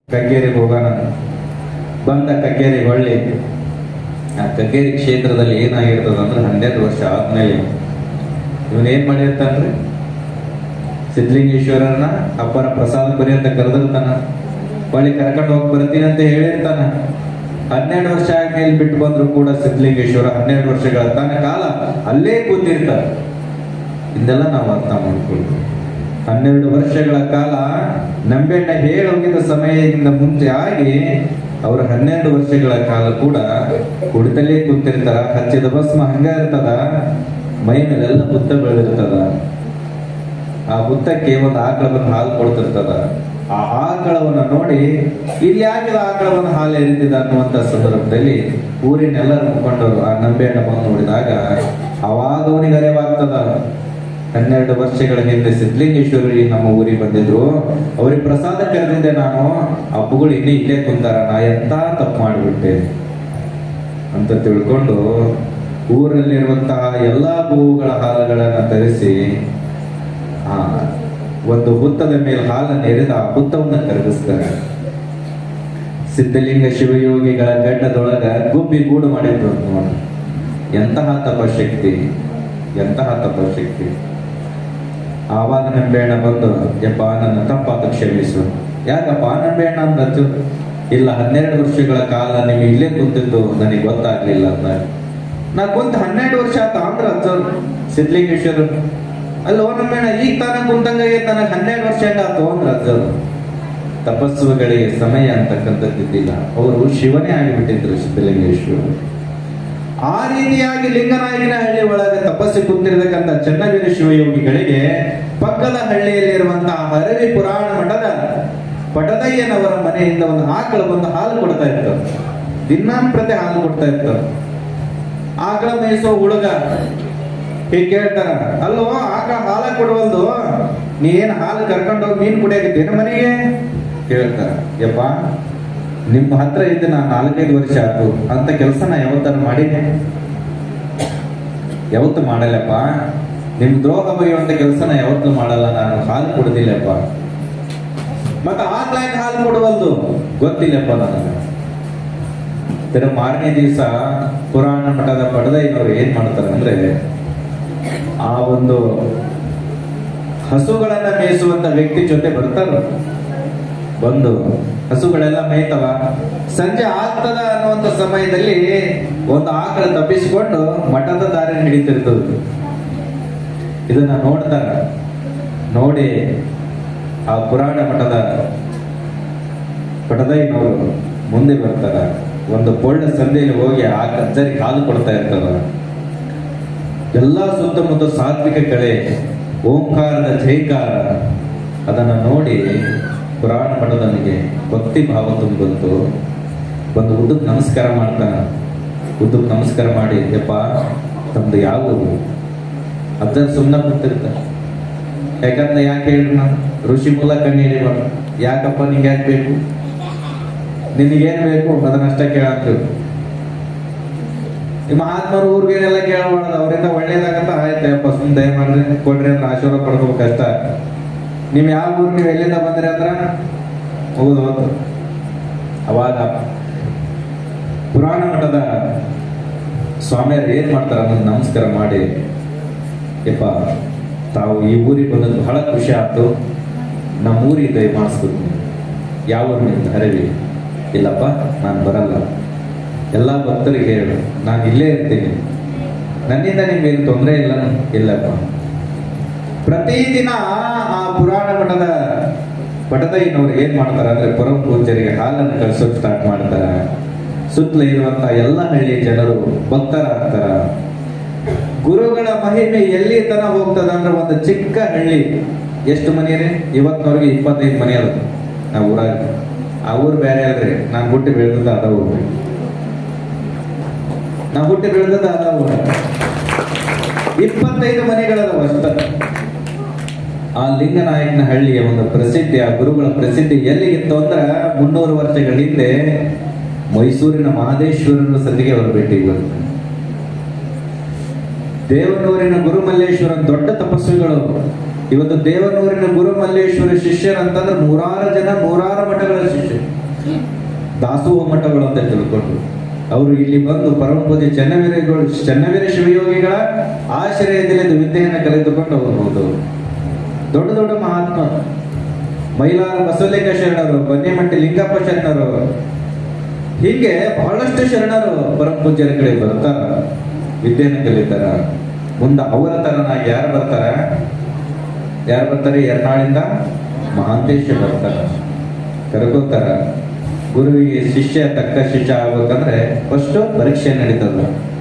ಕಗ್ಗೇರಿಗೆ ಹೋಗೋಣ ಬಂದ ಕಗ್ಗೇರಿಗೆ ಹೊಳ್ಳಿ ಆ ಕಗ್ಗೇರಿ ಕ್ಷೇತ್ರದಲ್ಲಿ ಏನಾಗಿರ್ತದ ಅಂದ್ರೆ ಹನ್ನೆರಡು ವರ್ಷ ಆದ್ಮೇಲೆ ಇವನ್ ಏನ್ ಮಾಡಿರ್ತಾನ್ರಿ ಸಿದ್ಧಲಿಂಗೇಶ್ವರನ ಅಪ್ಪನ ಪ್ರಸಾದ ಬರಿ ಅಂತ ಕರೆದಿರ್ತಾನ ಹೊಳ್ಳಿ ಕರ್ಕೊಂಡು ಹೋಗಿ ಬರ್ತೀನಿ ಅಂತ ಹೇಳಿರ್ತಾನ ಹನ್ನೆರಡು ವರ್ಷ ಆದ್ಮೇಲೆ ಬಿಟ್ಟು ಬಂದ್ರು ಕೂಡ ಸಿದ್ಧಲಿಂಗೇಶ್ವರ ಹನ್ನೆರಡು ವರ್ಷಗಳ ತನ್ನ ಕಾಲ ಅಲ್ಲೇ ಕೂತಿರ್ತಾನೆ ಇದೆಲ್ಲ ನಾವು ಅರ್ಥ ಮಾಡ್ಕೊಳ್ತೀವಿ ಹನ್ನೆರಡು ವರ್ಷಗಳ ಕಾಲ ನಂಬೆಣ್ಣ ಹೇಳಿ ಹೋಗಿದ್ದ ಸಮಯದಿಂದ ಮುಂಚೆ ಆಗಿ ಅವರು ಹನ್ನೆರಡು ವರ್ಷಗಳ ಕಾಲ ಕೂಡ ಕುಡಿತಲೇ ಕೂತಿರ್ತಾರ ಹಚ್ಚಿದ ಭಸ್ಮ ಹಂಗ ಇರ್ತದ ಮೈ ಮೇಲೆಲ್ಲ ಬುತ್ತ ಬೆಳೆದಿರ್ತದ ಆ ಬುತ್ತಕ್ಕೆ ಒಂದು ಆಕಳ ಬಂದು ಹಾಲು ಕೊಡ್ತಿರ್ತದ ಆ ಆಕಳವನ್ನ ನೋಡಿ ಇಲ್ಲಿ ಯಾಕೆ ಆಕಳವನ್ನ ಹಾಲು ಎರಿತಿದ ಅನ್ನುವಂತ ಸಂದರ್ಭದಲ್ಲಿ ಊರಿನೆಲ್ಲರೂ ಮುಖಂಡರು ಆ ನಂಬೆಹಣ್ಣ ಬಂದು ನೋಡಿದಾಗ ಅವಾಗ ಅವನಿಗೆ ಅರಿವಾಗ್ತದ ಹನ್ನೆರಡು ವರ್ಷಗಳ ಹಿಂದೆ ಸಿದ್ಧಲಿಂಗೇಶ್ವರಿ ನಮ್ಮ ಊರಿಗೆ ಬಂದಿದ್ರು ಅವ್ರಿಗೆ ಪ್ರಸಾದ ಕರೆದಿದ್ದೆ ನಾನು ಹಬ್ಬಗಳು ಇನ್ನೇ ಇಲ್ಲೇ ಕುಂತಾರ ನಾ ಎಂತ ತಪ್ಪು ಮಾಡಿಬಿಟ್ಟೆ ಅಂತ ತಿಳ್ಕೊಂಡು ಊರಲ್ಲಿರುವಂತಹ ಎಲ್ಲಾ ಗೋವುಗಳ ಹಾಲುಗಳನ್ನ ತರಿಸಿ ಆ ಒಂದು ಹುತ್ತದ ಮೇಲೆ ಹಾಲನ್ನು ಎರೆದು ಆ ಹುತ್ತವನ್ನ ಕರಗಿಸ್ತಾರೆ ಸಿದ್ಧಲಿಂಗ ಶಿವಯೋಗಿಗಳ ಗಡ್ಡದೊಳಗ ಗುಬ್ಬಿ ಗೂಡು ಮಾಡಿದ್ರು ಅಂತ ನೋಡಿ ಎಂತಹ ತಪಶಕ್ತಿ ಎಂತಹ ತಪಶಕ್ತಿ ಆವಾಗ ನಂಬೆಹಣ್ಣ ಬಂದು ಯಪ್ಪ ನನ್ನ ತಪ್ಪಾದ ಕ್ಷಮಿಸು ಯಾಕಪ್ಪ ನಂಬೆಹಣ್ಣ ಅಂದದ್ದು ಇಲ್ಲ ಹನ್ನೆರಡು ವರ್ಷಗಳ ಕಾಲ ನೀವು ಇಲ್ಲೇ ಕುಂತಿದ್ದು ನನಗೆ ಗೊತ್ತಾಗ್ಲಿಲ್ಲ ಅಂತ ನಾ ಕುಂತ ಹನ್ನೆರಡು ವರ್ಷ ಆತ ಅಂದ್ರ ಅಜ್ಜರು ಸಿದ್ಧಲಿಂಗೇಶ್ವರ ಅಲ್ಲೋ ನಂಬೆಹಣ್ಣ ಈಗ ತಾನ ಕುಂತಂಗ ನನಗೆ ಹನ್ನೆರಡು ವರ್ಷ ಹೆಂಗಾತು ಅಂದ್ರ ಅಜ್ಜರು ತಪಸ್ಸುಗಳಿಗೆ ಸಮಯ ಅಂತಕ್ಕಂಥದ್ದಿದ್ದಿಲ್ಲ ಅವರು ಶಿವನೇ ಆಗಿಬಿಟ್ಟಿದ್ರು ಸಿದ್ಧಲಿಂಗೇಶ್ವರ ಆ ರೀತಿಯಾಗಿ ಲಿಂಗನಾಯಕನ ಹಳ್ಳಿ ಒಳಗೆ ತಪಸ್ಸಿ ಕುಂತಿರತಕ್ಕಂಥ ಚನ್ನವೀರ ಶಿವಯೋಗಿಗಳಿಗೆ ಪಕ್ಕದ ಹಳ್ಳಿಯಲ್ಲಿರುವಂತಹ ಹರವಿ ಪುರಾಣ ಮಠದ ಪಟದಯ್ಯನವರ ಮನೆಯಿಂದ ಒಂದು ಆಕಳ ಬಂದು ಹಾಲು ಕೊಡ್ತಾ ಇತ್ತು ದಿನಾಂಪ್ರತಿ ಹಾಲು ಕೊಡ್ತಾ ಇತ್ತು ಆಕಳ ಮೇಯಿಸೋ ಹುಡುಗ ಹೀಗೆ ಕೇಳ್ತಾರ ಅಲ್ಲೋ ಆಕಳ ಹಾಲ ಕೊಡುವಲ್ದು ನೀ ಏನ್ ಹಾಲು ಕರ್ಕೊಂಡು ಹೋಗಿ ಮೀನ್ ಕುಡಿಯಾಕಿದ್ದೇನೆ ಮನೆಗೆ ಕೇಳ್ತಾರ ಯಪ್ಪ ನಿಮ್ಮ ಹತ್ರ ಇದ್ದು ನಾನು ನಾಲ್ಕೈದು ವರ್ಷ ಆಯ್ತು ಅಂತ ಕೆಲಸ ನಾ ಯಾವತ್ತಾರು ಮಾಡಿದ್ದೆ ಯಾವತ್ತು ಮಾಡಲ್ಲಪ್ಪ ನಿಮ್ ದ್ರೋಹ ಬಗೆಯುವಂತ ಕೆಲಸನ ಯಾವತ್ತೂ ಮಾಡಲ್ಲ ನಾನು ಹಾಲು ಕೊಡುದಿಲ್ಲಪ್ಪ ಮತ್ತೆ ಆನ್ಲೈನ್ ಹಾಲು ಕೊಡುವಲ್ದು ಗೊತ್ತಿಲ್ಲಪ್ಪ ನನಗೆ ತಿರು ಮಾರನೇ ದಿವಸ ಪುರಾಣ ಮಠದ ಪಡದೈನವ್ರು ಏನ್ ಮಾಡ್ತಾರೆ ಅಂದ್ರೆ ಆ ಒಂದು ಹಸುಗಳನ್ನ ಮೇಯಿಸುವಂತ ವ್ಯಕ್ತಿ ಜೊತೆ ಬರ್ತಾರ ಬಂದು ಹಸುಗಳೆಲ್ಲ ಮೇಯ್ತವ ಸಂಜೆ ಆಗ್ತದ ಅನ್ನುವಂತ ಸಮಯದಲ್ಲಿ ಒಂದು ಆಕಳ ತಪ್ಪಿಸಿಕೊಂಡು ಮಠದ ದಾರಿ ಹಿಡಿತಿರ್ತದೆ ಇದನ್ನ ನೋಡ್ತಾರ ನೋಡಿ ಆ ಪುರಾಣ ಮಠದ ಪಟದೈನವರು ಮುಂದೆ ಬರ್ತಾರ ಒಂದು ಪೊಳ್ಳ ಸಂಧಿಯಲ್ಲಿ ಹೋಗಿ ಆ ಕಜ್ಜರಿಗೆ ಹಾಲು ಕೊಡ್ತಾ ಇರ್ತಾರ ಎಲ್ಲಾ ಸುತ್ತಮುತ್ತ ಸಾತ್ವಿಕ ಕಳೆ ಓಂಕಾರದ ಜೈಕಾರ ಅದನ್ನ ನೋಡಿ ಪುರಾಣ ಮಠದವನಿಗೆ ಭಕ್ತಿ ಭಾವ ತುಂಬಂತು ಬಂದು ಉದ್ದಕ್ಕೆ ನಮಸ್ಕಾರ ಮಾಡ್ತಾನ ಉದ್ದಕ್ಕೆ ನಮಸ್ಕಾರ ಮಾಡಿ ಯಪ್ಪ ತಮ್ದು ಯಾವ ಊರು ಅಜ್ಜನ್ ಸುಮ್ಮನೆ ಕೂತಿರ್ತಾನೆ ಯಾಕಂದ್ರೆ ಯಾಕೆ ಹೇಳ್ರಿ ನಾನು ಋಷಿ ಮೂಲ ಕಣ್ಣೀರಿ ಯಾಕಪ್ಪ ನಿಂಗೆ ಯಾಕೆ ಬೇಕು ನಿನಗೇನ್ ಬೇಕು ಅದನ್ನಷ್ಟ ಕೇಳಾಕ್ತಿವ್ ಈ ಮಹಾತ್ಮರು ಊರಿಗೇನೆಲ್ಲ ಕೇಳಬಾರ್ದು ಅವರಿಂದ ಒಳ್ಳೇದಾಗತ್ತ ಆಯ್ತಪ್ಪ ಸುಮ್ ದಯ ಮಾಡ್ರಿ ಕೊಡ್ರಿ ಅಂದ್ರೆ ಆಶೀರ್ವಾದ ಪಡ್ಕೋಬೇಕಷ್ಟ ನೀವ್ ಯಾವ ಊರು ನೀವು ಎಲ್ಲಿಂದ ಬಂದ್ರಿ ಅಂದ್ರ ಮುಗಿದು ಹೋತು ಅವಾಗ ಪುರಾಣ ಮಠದ ಸ್ವಾಮಿಯರು ಏನ್ ಮಾಡ್ತಾರ ಅನ್ನೋದು ನಮಸ್ಕಾರ ಮಾಡಿ ಯಪ್ಪ ತಾವು ಈ ಊರಿಗೆ ಬಂದದ್ದು ಬಹಳ ಖುಷಿ ಆಯ್ತು ನಮ್ಮ ಊರಿಗೆ ದಯ ಮಾಡಿಸ್ಬೇಕು ಯಾವ ಊರಿನಿಂದ ಹರವಿ ಇಲ್ಲಪ್ಪ ನಾನು ಬರಲ್ಲ ಎಲ್ಲ ಭಕ್ತರಿಗೆ ಹೇಳು ನಾನು ಇಲ್ಲೇ ಇರ್ತೀನಿ ನನ್ನಿಂದ ನಿಮ್ಗೇನು ತೊಂದರೆ ಇಲ್ಲ ಇಲ್ಲಪ್ಪ ಪ್ರತಿದಿನ ಆ ಪುರಾಣ ಮಠದ ಪಟದಯ್ಯನವ್ರು ಏನ್ ಮಾಡ್ತಾರ ಅಂದ್ರೆ ಪರಮ ಪೂಜ್ಯರಿಗೆ ಹಾಲನ್ನು ಕಳಿಸೋಕೆ ಸ್ಟಾರ್ಟ್ ಮಾಡ್ತಾರ ಸುತ್ತಲೂ ಇರುವಂತ ಎಲ್ಲ ಹಳ್ಳಿ ಜನರು ಭಕ್ತರಾಗ್ತಾರ ಗುರುಗಳ ಮಹಿಮೆ ಎಲ್ಲಿ ತನ ಹೋಗ್ತದ ಅಂದ್ರೆ ಒಂದು ಚಿಕ್ಕ ಹಳ್ಳಿ ಎಷ್ಟು ಮನೆ ರೀ ಇವತ್ತಿನವ್ರಿಗೆ ಇಪ್ಪತ್ತೈದು ಮನೆ ಅದ ಆ ಊರಾಗ ಆ ಊರು ಬೇರೆ ಅಲ್ರಿ ನಾನು ಹುಟ್ಟಿ ಬೆಳೆದದ ಅದ ಊರು ನಾ ಹುಟ್ಟಿ ಬೆಳೆದದ ಅದ ಊರ ಇಪ್ಪತ್ತೈದು ಮನೆಗಳದವ ಅಷ್ಟ ಆ ಲಿಂಗನಾಯಕನ ಹಳ್ಳಿಯ ಒಂದು ಪ್ರಸಿದ್ಧಿ ಆ ಗುರುಗಳ ಪ್ರಸಿದ್ಧಿ ಎಲ್ಲಿಗಿತ್ತು ಅಂದ್ರ ಮುನ್ನೂರು ವರ್ಷಗಳ ಹಿಂದೆ ಮೈಸೂರಿನ ಮಹದೇಶ್ವರನ ಸತಿಗೆ ಅವರು ಭೇಟಿಗೆ ಬಂದರು ದೇವನೂರಿನ ಗುರುಮಲ್ಲೇಶ್ವರ ದೊಡ್ಡ ತಪಸ್ವಿಗಳು ಇವತ್ತು ದೇವನೂರಿನ ಗುರುಮಲ್ಲೇಶ್ವರ ಶಿಷ್ಯರಂತಂದ್ರೆ ನೂರಾರು ಜನ ನೂರಾರು ಮಠಗಳ ಶಿಷ್ಯರು ದಾಸೋಹ ಮಠಗಳು ಅಂತ ತಿಳ್ಕೊಂಡು ಅವರು ಇಲ್ಲಿ ಬಂದು ಪರಮಪೂಜೆ ಚೆನ್ನವೀರಗಳು ಚೆನ್ನವೀರ ಶಿವಯೋಗಿಗಳ ಆಶ್ರಯದಲ್ಲಿ ವಿದ್ಯೆಯನ್ನು ಕಲಿತುಕೊಂಡು ಅವರು ಹೋದವರು ದೊಡ್ಡ ದೊಡ್ಡ ಮಹಾತ್ಮ ಮೈಲಾರ ಬಸವಲಿಂಗ ಶರಣರು ಬನ್ನಿಮಟ್ಟಿ ಲಿಂಗಪ್ಪ ಶರಣರು ಹೀಗೆ ಬಹಳಷ್ಟು ಶರಣರು ಪರಮಪೂಜ್ಯರ ಕಡೆ ಬರ್ತಾರ ವಿದ್ಯೆಯನ್ನು ಕಲಿತಾರ ಮುಂದೆ ಅವರ ತರನಾಗಿ ಯಾರು ಬರ್ತಾರ ಯಾರು ಬರ್ತಾರೆ ಎರ್ನಾಳಿಂದ ಮಹಾಂತೇಶ ಬರ್ತಾರ ಕರ್ಕೋತಾರ ಗುರುವಿಗೆ ಶಿಷ್ಯ ತಕ್ಕ ಶಿಷ್ಯ ಆಗ್ಬೇಕಂದ್ರೆ ಫಸ್ಟ್ ಪರೀಕ್ಷೆ ನಡೀತದ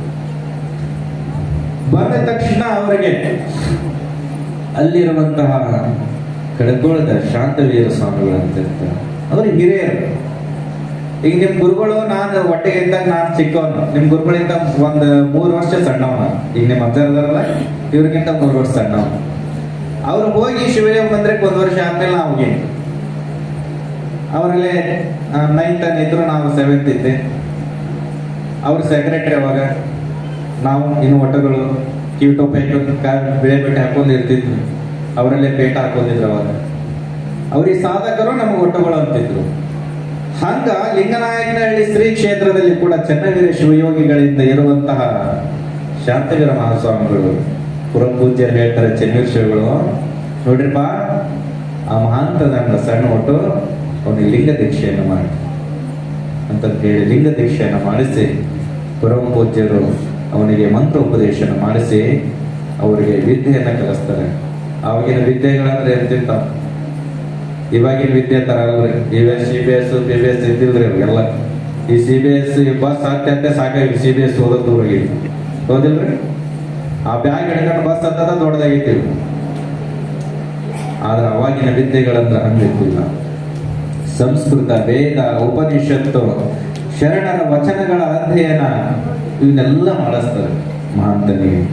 ಬಂದ ತಕ್ಷಣ ಅವರಿಗೆ ಅಲ್ಲಿರುವಂತಹ ಕಡ್ಕೋಳದ ಶಾಂತವೀರ ಸ್ವಾಮಿಗಳು ಅಂತ ಇರ್ತಾರೆ ಅವರು ಹಿರಿಯರು ಈಗ ನಿಮ್ ಗುರುಗಳು ನಾನು ಒಟ್ಟಿಗೆ ಇದ್ದಾಗ ನಾನು ಚಿಕ್ಕವನು ನಿಮ್ ಗುರುಗಳಿಂದ ಒಂದ್ ಮೂರು ವರ್ಷ ಸಣ್ಣವನ ಈಗ ನಿಮ್ ಅಜ್ಜರದಾರಲ್ಲ ಇವ್ರಿಗಿಂತ ಮೂರು ವರ್ಷ ಸಣ್ಣವನು ಅವ್ರು ಹೋಗಿ ಶಿವಯೋಗ ಮಂದಿರಕ್ಕೆ ಒಂದ್ ವರ್ಷ ಆದ್ಮೇಲೆ ನಾವು ಹೋಗಿ ಅವರಲ್ಲಿ ನೈನ್ತ್ ಇದ್ರು ನಾವು ಸೆವೆಂತ್ ಇದ್ದೆ ಅವ್ರು ಸೆಕ್ರೆಟರಿ ಅವಾಗ ನಾವು ಇನ್ನು ಒಟ್ಟಗಳು ಕಿವಿ ಟೋಪಿ ಹಾಕೊಂಡು ಕಾ- ಬಿಳೆ ಬೆಟ್ಟ ಹಾಕೊಂಡು ಇರ್ತಿದ್ವಿ ಅವರಲ್ಲೇ ಪೇಟ ಹಾಕೊಂಡಿದ್ರು ಅವಾಗ ಅವ್ರಿಗೆ ಸಾಧಕರು ನಮಗೆ ಒಟ್ಟಗಳು ಅಂತಿದ್ರು ಹಂಗ ಲಿಂಗನಾಯಕನಹಳ್ಳಿ ಶ್ರೀ ಕ್ಷೇತ್ರದಲ್ಲಿ ಕೂಡ ಚೆನ್ನವೀರ ಶಿವಯೋಗಿಗಳಿಂದ ಇರುವಂತಹ ಶಾಂತವೀರ ಮಹಾಸ್ವಾಮಿಗಳು ಪುರಂ ಪೂಜ್ಯರು ಹೇಳ್ತಾರೆ ಚೆನ್ನವೀರ ಶಿವಗಳು ನೋಡ್ರಿಪ್ಪ ಆ ಮಹಾಂತದ ಸಣ್ಣ ಒಟ್ಟು ಅವನಿಗೆ ಲಿಂಗ ದೀಕ್ಷೆಯನ್ನು ಮಾಡಿ ಅಂತ ಹೇಳಿ ಲಿಂಗ ದೀಕ್ಷೆಯನ್ನು ಮಾಡಿಸಿ ಪರಮ ಪೂಜ್ಯರು ಅವನಿಗೆ ಮಂತ್ರ ಉಪದೇಶನ ಮಾಡಿಸಿ ಅವರಿಗೆ ವಿದ್ಯೆಯನ್ನು ಕಲಿಸ್ತಾರೆ ಆವಾಗಿನ ವಿದ್ಯೆಗಳಂದ್ರೆ ಎಂತಿಂತ ಇವಾಗಿನ ವಿದ್ಯೆ ತರ ಅಲ್ರಿ ಇವೆ C B S B B S ಇದ್ದಿಲ್ರಿ ಅವೆಲ್ಲ ಈ ಸಿ ಬಿ ಎಸ್ ಬಸ್ ಹತ್ತಂತೆ ಸಾಕಾಗಿ ಸಿ ಬಿ ಎಸ್ ಓದೋದು ದೂರಾಗಿ ಹೌದಿಲ್ರಿ ಆ ಬ್ಯಾಗ್ ಹಿಡ್ಕೊಂಡು ಬಸ್ ಹತ್ತದ ದೊಡ್ಡದಾಗೈತಿ ಆದ್ರೆ ಅವಾಗಿನ ವಿದ್ಯೆಗಳಂದ್ರೆ ಹಂಗಿದ್ದಿಲ್ಲ ಸಂಸ್ಕೃತ ವೇದ ಉಪನಿಷತ್ತು ಶರಣರ ವಚನಗಳ ಅಧ್ಯಯನ ಇವನ್ನೆಲ್ಲ ಮಾಡಿಸ್ತಾರೆ ಮಹಾಂತನಿಗೆ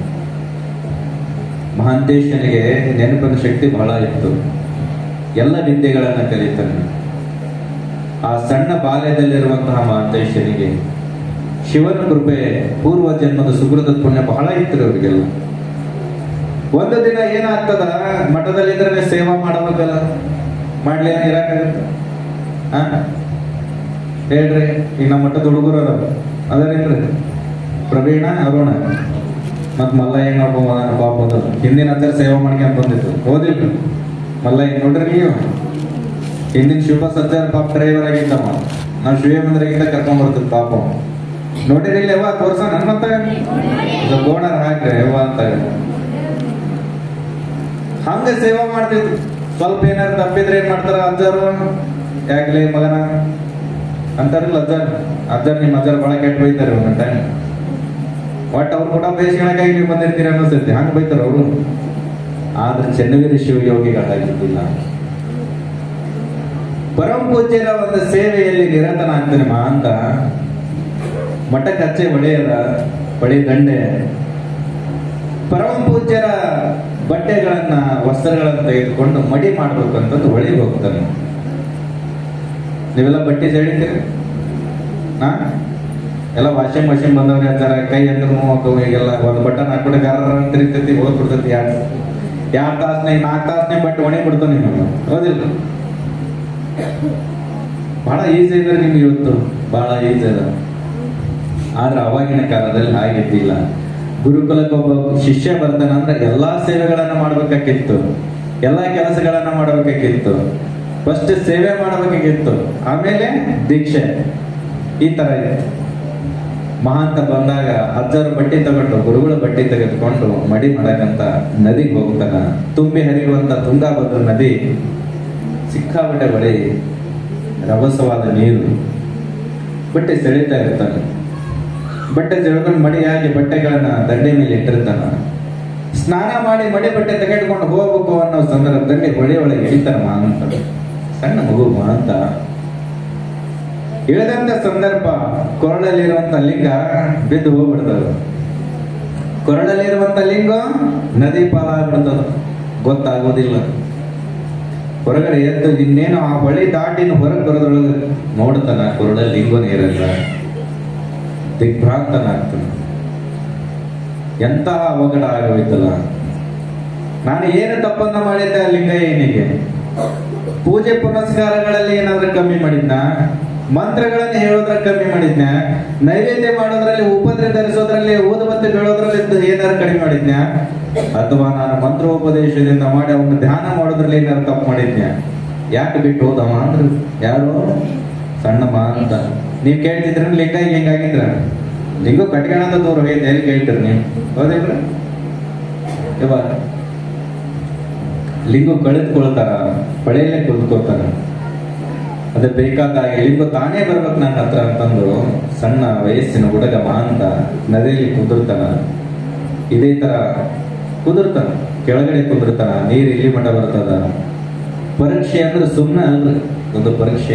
ಮಹಾಂತೇಶನಿಗೆ ನೆನಪಿನ ಶಕ್ತಿ ಬಹಳ ಇತ್ತು ಎಲ್ಲ ವಿದ್ಯೆಗಳನ್ನ ಕಲಿತಾನೆ ಆ ಸಣ್ಣ ಬಾಲ್ಯದಲ್ಲಿರುವಂತಹ ಮಹಾಂತೇಶನಿಗೆ ಶಿವನ ಕೃಪೆ ಪೂರ್ವ ಜನ್ಮದ ಸುಕೃತ ಪುಣ್ಯ ಬಹಳ ಇತ್ತು ಅವರಿಗೆಲ್ಲ ಒಂದು ದಿನ ಏನಾಗ್ತದ ಮಠದಲ್ಲಿದ್ರೆ ಸೇವಾ ಮಾಡಬೇಕಲ್ಲ ಮಾಡ್ಲಿ ಇರಕ್ಕಾಗತ್ತ ಆ ಹೇಳ್ರಿ ಈಗ ನಮ್ಮ ಮಠದ ಹುಡುಗರು ಅದಾವ ಅದಾರೇನ್ರಿ ಪ್ರವೀಣ ಅರುಣ ಮತ್ ಮಲ್ಲಯ್ಯ ಒಬ್ಬ ಮಗನ ಪಾಪ ಅದ ಹಿಂದಿನ ಹತ್ತಿರ ಸೇವಾ ಮಾಡ್ಕೊಂಡ್ ಬಂದಿತ್ತು ಹೋದಿಲ್ರಿ ಮಲ್ಲಯ್ಯ ನೋಡ್ರಿ ನೀವು ಹಿಂದಿನ ಶಿವ ಸಜ್ಜಾರ ಪಾಪ ಡ್ರೈವರ್ ಆಗಿದ್ದಮ್ಮ ನಾವು ಶಿವ ಮಂದಿರಗಿಂದ ಕರ್ಕೊಂಡ್ ಬರ್ತಿದ್ ಪಾಪ ಅವ. ನೋಡಿರಿ ಇಲ್ಲಿ ಯಾವ ತೋರ್ಸ ನನ್ ಮತ್ತೆ ಇದು ಗೋಣರ್ ಹಾಕ್ರಿ ಯವ್ವ ಅಂತ ಹಂಗ ಸೇವಾ ಮಾಡ್ತಿದ್ರು ಸ್ವಲ್ಪ ಏನಾರು ತಪ್ಪಿದ್ರೆ ಏನ್ ಮಾಡ್ತಾರ ಅಜ್ಜಾರು ಯಾಕಲೇ ಮಗನ ಅಂತಾರಲ್ಲ ಅಜ್ಜಾರ್ ಅಜ್ಜಾರ್ ನಿಮ್ಮ ಅಜ್ಜಾರ್ ಬಹಳ ಕೆಟ್ಟ ಬೈತಾರೆ ಒಂದೊಂದ್ ಟೈಮ್ ಒಟ್ ಅವ್ರು ಕೂಡ ಬೇಸಿಗೆಳಗಾಗಿ ನೀವು ಬಂದಿರ್ತೀರಿ ಅನ್ನಿಸ್ತೈತಿ ಹಂಗ ಬೈತಾರ ಅವರು ಆದ್ರೆ ಚೆನ್ನವೀರ ಶಿವಯೋಗಿಗಳಾಗಿದ್ದಿಲ್ಲ ಪರಮ ಪೂಜ್ಯರ ಒಂದು ಸೇವೆಯಲ್ಲಿ ನಿರತನಾಗ್ತಾನೆ ಮಹಾಂತ ಮಠ ಕಚ್ಚೆ ಒಡೆಯದ ಒಡೆ ದಂಡೆ ಪರಮ ಪೂಜ್ಯರ ಬಟ್ಟೆಗಳನ್ನ ವಸ್ತ್ರಗಳನ್ನ ತೆಗೆದುಕೊಂಡು ಮಡಿ ಮಾಡ್ಬೇಕಂತಂದು ಹೊಳಿಗೆ ಹೋಗ್ತಾನೆ ನೀವೆಲ್ಲ ಬಟ್ಟೆ ಜಡಿತೀರಿ ಹಾ ಎಲ್ಲ ವಾಷಿಂಗ್ ಮಷಿನ್ ಬಂದವ್ರೆ ಅಂತಾರ ಕೈ ಅಂತ ಮೂವಕ್ಕವು ಈಗೆಲ್ಲ ಒಂದು ಬಟನ್ ಹಾಕ್ಬಿಟ್ಟು ಗಾರ ತಿರುಗ್ತೈತಿ ಹೋಗ್ ಬಿಡ್ತೈತಿ ಯಾರು ಯಾರ್ ತಾಸ್ನೆ ನಾಲ್ಕು ತಾಸ್ನೆ ಬಟ್ಟೆ ಒಣಗಿ ಬಿಡ್ತಾನೆ ನೀವು ಹೌದಿಲ್ಲ ಬಹಳ ಈಸಿ ಇದೆ ನಿಮ್ಗೆ ಇವತ್ತು ಬಹಳ ಈಸಿ ಅದ ಆದ್ರೆ ಅವಾಗಿನ ಕಾಲದಲ್ಲಿ ಹಾಗಿದ್ದಿಲ್ಲ ಗುರುಕುಲಕ್ಕೆ ಒಬ್ಬ ಶಿಷ್ಯ ಬರ್ತಾನಂದ್ರೆ ಎಲ್ಲಾ ಸೇವೆಗಳನ್ನ ಮಾಡ್ಬೇಕಾಗಿತ್ತು ಎಲ್ಲಾ ಕೆಲಸಗಳನ್ನ ಮಾಡ್ಬೇಕಾಗಿತ್ತು ಫಸ್ಟ್ ಸೇವೆ ಮಾಡಬೇಕಾಗಿತ್ತು ಆಮೇಲೆ ದೀಕ್ಷೆ ಈ ತರ ಇದೆ ಮಹಾಂತ ಬಂದಾಗ ಅಜ್ಜರ ಬಟ್ಟೆ ತಗೊಂಡು ಗುರುಗಳ ಬಟ್ಟೆ ತೆಗೆದುಕೊಂಡು ಮಡಿ ಮಾಡಕಂತ ನದಿಗೆ ಹೋಗ್ತಾನ ತುಂಬಿ ಹರಿಯುವಂತ ತುಂಗಾಭದ್ರ ನದಿ ಸಿಕ್ಕಾಪಟ್ಟೆ ಬಳಿ ರಭಸವಾದ ನೀರು ಬಟ್ಟೆ ಸೆಳೀತಾ ಇರ್ತಾನೆ ಬಟ್ಟೆ ಸೆಳ್ಕೊಂಡು ಮಡಿಯಾಗಿ ಬಟ್ಟೆಗಳನ್ನ ದಂಡೆ ಮೇಲೆ ಇಟ್ಟಿರ್ತಾನ ಸ್ನಾನ ಮಾಡಿ ಮಡಿ ಬಟ್ಟೆ ತೆಗೆದುಕೊಂಡು ಹೋಗ್ಬೇಕು ಅನ್ನೋ ಸಂದರ್ಭದಲ್ಲಿ ಹೊಳೆ ಒಳಗೆ ಇಳಿತಾನ ಮಹಾಂತ ಸಣ್ಣ ಮಗು ಮಹಾಂತ ಇಳಿದಂತ ಸಂದರ್ಭ ಕೊರಳಲ್ಲಿರುವಂತ ಲಿಂಗ ಬಿದ್ದು ಹೋಗ್ಬಿಡ್ತದ ಕೊರಳಲ್ಲಿರುವಂತ ಲಿಂಗ ನದಿ ಪಾಲಾಗ್ಬಿಡ್ತದ ಗೊತ್ತಾಗೋದಿಲ್ಲ ಹೊರಗಡೆ ಎದ್ದು ಇನ್ನೇನು ಆ ಬಳಿ ದಾಟಿನ ಹೊರಗೆ ಬರೋದ್ರೊಳಗೆ ನೋಡ್ತಾನ ಕೊರಳಲ್ಲಿ ಲಿಂಗು ನೀರಲ್ಲ ದಿಗ್ಭ್ರಾಂತನಾಗ್ತಾನ ಎಂತಹ ಅವಘಡ ಆಗೋಯ್ತಲ್ಲ ನಾನು ಏನು ತಪ್ಪನ್ನ ಮಾಡಿದ್ದೆ ಆ ಲಿಂಗಯ್ಯನಿಗೆ ಪೂಜೆ ಪುನಸ್ಕಾರಗಳಲ್ಲಿ ಏನಾದ್ರೂ ಕಮ್ಮಿ ಮಾಡಿದ್ನ ಮಂತ್ರಗಳನ್ನು ಹೇಳೋದ್ರ ಕಮ್ಮಿ ಮಾಡಿದ್ನ ನೈವೇದ್ಯ ಮಾಡೋದ್ರಲ್ಲಿ ಉಪದ್ರೆ ಧರಿಸೋದ್ರಲ್ಲಿ ಊದುಬತ್ತಿ ಬೀಳೋದ್ರಲ್ಲಿ ಇದ್ದು ಏನಾರು ಕಡಿಮೆ ಮಾಡಿದ್ನ ಅಥವಾ ನಾನು ಮಂತ್ರೋಪದೇಶದಿಂದ ಮಾಡಿ ಅವನು ಧ್ಯಾನ ಮಾಡೋದ್ರಲ್ಲಿ ಏನಾರು ತಪ್ಪು ಮಾಡಿದ್ನ ಯಾಕೆ ಬಿಟ್ಟು ಹೋದವ ಅಂದ್ರು ಯಾರು ಸಣ್ಣಮ್ಮ ಅಂತ ನೀವ್ ಕೇಳ್ತಿದ್ರ ಲಿಂಗ ಹಿಂಗಾಗಿದ್ರ ಲಿಂಗ ಕಟ್ಕೊಂಡ ದೂರ ಹೋಯ್ತು ಎಲ್ಲಿ ಕೇಳ್ತೀರಿ ನೀವು ಹೌದಿಲ್ರಿ ಇವಾಗ ಲಿಂಗು ಕಳೆದುಕೊಳ್ತಾರ ಪಳೆಯಲ್ಲೇ ಕುಳಿತುಕೊಳ್ತಾರ ಅದೇ ಬೇಕಾದಾಗ ಲಿಂಗು ತಾನೇ ಬರ್ಬೇಕು ನನ್ನ ಹತ್ರ ಅಂತಂದು ಸಣ್ಣ ವಯಸ್ಸಿನ ಹುಡುಗ ಮಾಂತ ನದಿಯಲ್ಲಿ ಕುದುರ್ತಾನ ಇದೇ ತರ ಕುದುರ್ತಾನ ಕೆಳಗಡೆ ಕುದುರ್ತಾನ ನೀರು ಇಲ್ಲಿ ಮಠ ಬರ್ತದ ಪರೀಕ್ಷೆ ಅಂದ್ರೆ ಸುಮ್ಮನೆ ಅಲ್ರಿ ಒಂದು ಪರೀಕ್ಷೆ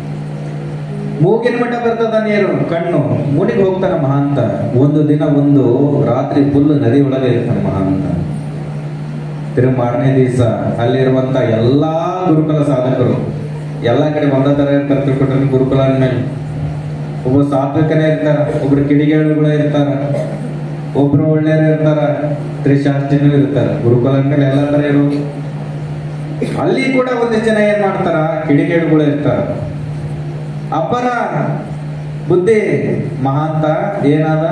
ಮೂಗಿನ ಮಟ್ಟ ಬರ್ತದ ನೀರು ಕಣ್ಣು ಮುನಿಗೆ ಹೋಗ್ತಾನ ಮಹಾಂತ ಒಂದು ದಿನ ಒಂದು ರಾತ್ರಿ ಫುಲ್ ನದಿ ಒಳಗೆ ಇರ್ತಾನೆ ಮಹಾಂತ ತಿರುಗಿ ಮಾರನೇ ದಿವಸ ಅಲ್ಲಿರುವಂತ ಎಲ್ಲಾ ಗುರುಕುಲ ಸಾಧಕರು ಎಲ್ಲಾ ಕಡೆ ಒಂದೇ ತರ ಇರ್ತಾರೆ ತಿಳ್ಕೊಂಡ್ರೆ ಗುರುಕುಲ ಅಂದ್ಮೇಲೆ ಒಬ್ಬ ಸಾತ್ವಿಕನೇ ಇರ್ತಾರ ಒಬ್ರು ಕಿಡಿಗೇಳುಗಳು ಇರ್ತಾರ ಒಬ್ರು ಒಳ್ಳೆಯರು ಇರ್ತಾರ ತ್ರಿಶಾಸ್ತ್ರಿನೂ ಇರ್ತಾರ ಗುರುಕುಲ ಅಂದ್ಮೇಲೆ ಎಲ್ಲಾ ತರ ಇರೋದು ಅಲ್ಲಿ ಕೂಡ ಒಂದಿಷ್ಟು ಜನ ಏನ್ ಮಾಡ್ತಾರ ಕಿಡಿಗೇಳುಗಳು ಇರ್ತಾರ ಅಬ್ಬರ ಬುದ್ಧಿ ಮಹಾಂತ ಏನಾದ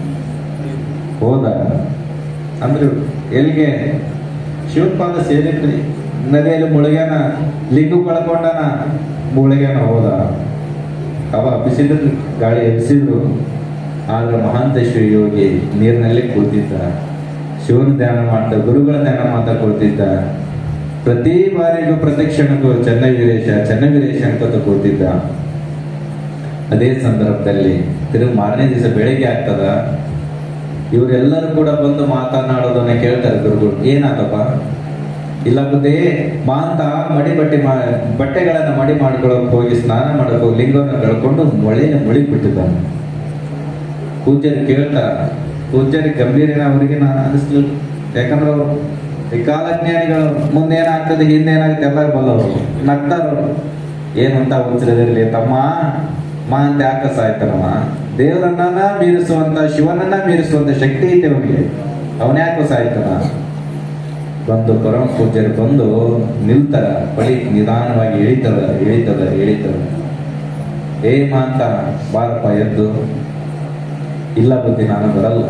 ಹೋದ ಅಂದ್ರೆ ಎಲ್ಲಿಗೆ ಶಿವಪಾದ ಸೇರಿದ್ರಿ ನದಿಯಲ್ಲಿ ಮುಳುಗ್ಯಾನ ಲಿಂಗು ಕಳ್ಕೊಂಡನ ಮುಳುಗ್ಯಾನ ಹೋದ ಅವ ಹಬ್ಬಿಸಿದ್ರು ಗಾಳಿ ಎಬ್ಬಿಸಿದ್ರು ಆದ್ರೆ ಮಹಾಂತೇಶ್ವರಿ ಯೋಗಿ ನೀರಿನಲ್ಲಿ ಕೂತಿದ್ದ ಶಿವನ ಧ್ಯಾನ ಮಾಡ್ತಾ ಗುರುಗಳ ಧ್ಯಾನ ಮಾಡ್ತಾ ಕೂತಿದ್ದ ಪ್ರತಿ ಬಾರಿಗೂ ಪ್ರತಿಕ್ಷಣಕ್ಕೂ ಚೆನ್ನ ವೀರೇಶ ಚೆನ್ನ ವೀರೇಶ ಅಂತ ಕೂತಿದ್ದ ಅದೇ ಸಂದರ್ಭದಲ್ಲಿ ತಿರುಗಿ ಮಾರನೇ ದಿವಸ ಬೆಳಿಗ್ಗೆ ಆಗ್ತದ ಇವರೆಲ್ಲರೂ ಕೂಡ ಬಂದು ಮಾತನಾಡೋದನ್ನ ಕೇಳ್ತಾರೆ ಗುರುಗಳು ಏನಾದಪ್ಪ ಇಲ್ಲ ಬುದ್ಧಿ ಮಾಂತ ಮಡಿ ಬಟ್ಟೆ ಮಾ ಬಟ್ಟೆಗಳನ್ನ ಮಡಿ ಮಾಡ್ಕೊಳಕ್ ಹೋಗಿ ಸ್ನಾನ ಮಾಡಕ್ ಹೋಗಿ ಲಿಂಗವನ್ನು ಕಳ್ಕೊಂಡು ಮೊಳೆಯ ಮುಳಿ ಬಿಟ್ಟಿದ್ದಾನೆ ಪೂಜ್ಯರು ಕೇಳ್ತಾರ ಪೂಜ್ಯರಿ ಗಂಭೀರಿನ ಅವರಿಗೆ ನಾನು ಅನಿಸ್ಲಿಲ್ಲ ಯಾಕಂದ್ರೆ ಅವರು ಈ ಕಾಲಜ್ಞಾನಿಗಳು ಮುಂದೆ ಏನಾಗ್ತದೆ ಹಿಂದೆ ಏನಾಗುತ್ತೆ ಎಲ್ಲ ಬಲ್ಲವರು ನಗ್ತಾರವ್ರು ಏನಂತ ಉಚ್ಚರದಿರ್ಲಿ ತಮ್ಮ ಮಾ ಅಂತ ಯಾಕೆ ಸಾಯ್ತಾನಮ್ಮ ದೇವರನ್ನ ಮೀರಿಸುವಂತ ಶಿವನನ್ನ ಮೀರಿಸುವಂತ ಶಕ್ತಿ ಐತೆ ಅವನಿಗೆ ಅವನ್ಯಾಕೆ ಸಾಯ್ತಾನ ಬಂದು ಪರಮ ಪೂಜ್ಯರು ಬಂದು ನಿಲ್ತಾರ ಬಳಿ ನಿಧಾನವಾಗಿ ಇಳಿತದ ಇಳಿತದ ಇಳಿತದ ಏ ಮಾಂತ ಬಾರಪ್ಪ ಎದ್ದು ಇಲ್ಲ ಬುದ್ಧಿ ನಾನು ಬರಲ್ಲ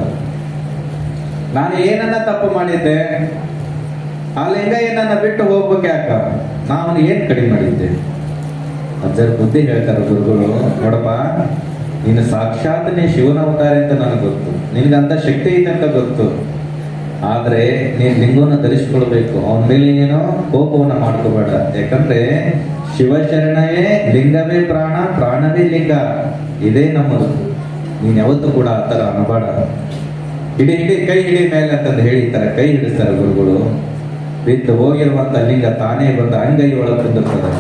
ನಾನು ಏನನ್ನ ತಪ್ಪು ಮಾಡಿದ್ದೆ ಆ ಲಿಂಗ ಏನನ್ನ ಬಿಟ್ಟು ಹೋಗ್ಬೇಕು ಯಾಕ ನಾನು ಏನ್ ಕಡಿಮೆ ಮಾಡಿದ್ದೆ ಅಜ್ಜರ ಬುದ್ಧಿ ಹೇಳ್ತಾರೆ ಗುರುಗಳು ನೋಡಪ್ಪ ನೀನು ಸಾಕ್ಷಾತ್ ನೀ ಶಿವನ ಅವತಾರ ಅಂತ ನನಗೆ ಗೊತ್ತು ನಿನಗಂತ ಶಕ್ತಿ ಐತೆ ಅಂತ ಗೊತ್ತು ಆದ್ರೆ ನೀನ್ ಲಿಂಗವನ್ನು ಧರಿಸ್ಕೊಳ್ಬೇಕು ಅವನ ಮೇಲೆ ನೀನು ಕೋಪವನ್ನ ಮಾಡ್ಕೋಬೇಡ ಯಾಕಂದ್ರೆ ಶಿವಶರಣವೇ ಲಿಂಗವೇ ಪ್ರಾಣ ಪ್ರಾಣವೇ ಲಿಂಗ ಇದೇ ನಮ್ಮದು ನೀನ್ ಯಾವತ್ತೂ ಕೂಡ ಆ ತರ ಅನ್ನಬೇಡ ಹಿಡಿ ಹಿಡಿ ಕೈ ಹಿಡಿ ಮೇಲೆ ಅಂತಂದು ಹೇಳಿರ್ತಾರೆ ಕೈ ಹಿಡಿಸ್ತಾರೆ ಗುರುಗಳು ಬಿದ್ದು ಹೋಗಿರುವಂತ ಲಿಂಗ ತಾನೇ ಬಂದ ಅಂಗೈ ಒಳಗೆ ಕುಂದಿರ್ತದೆ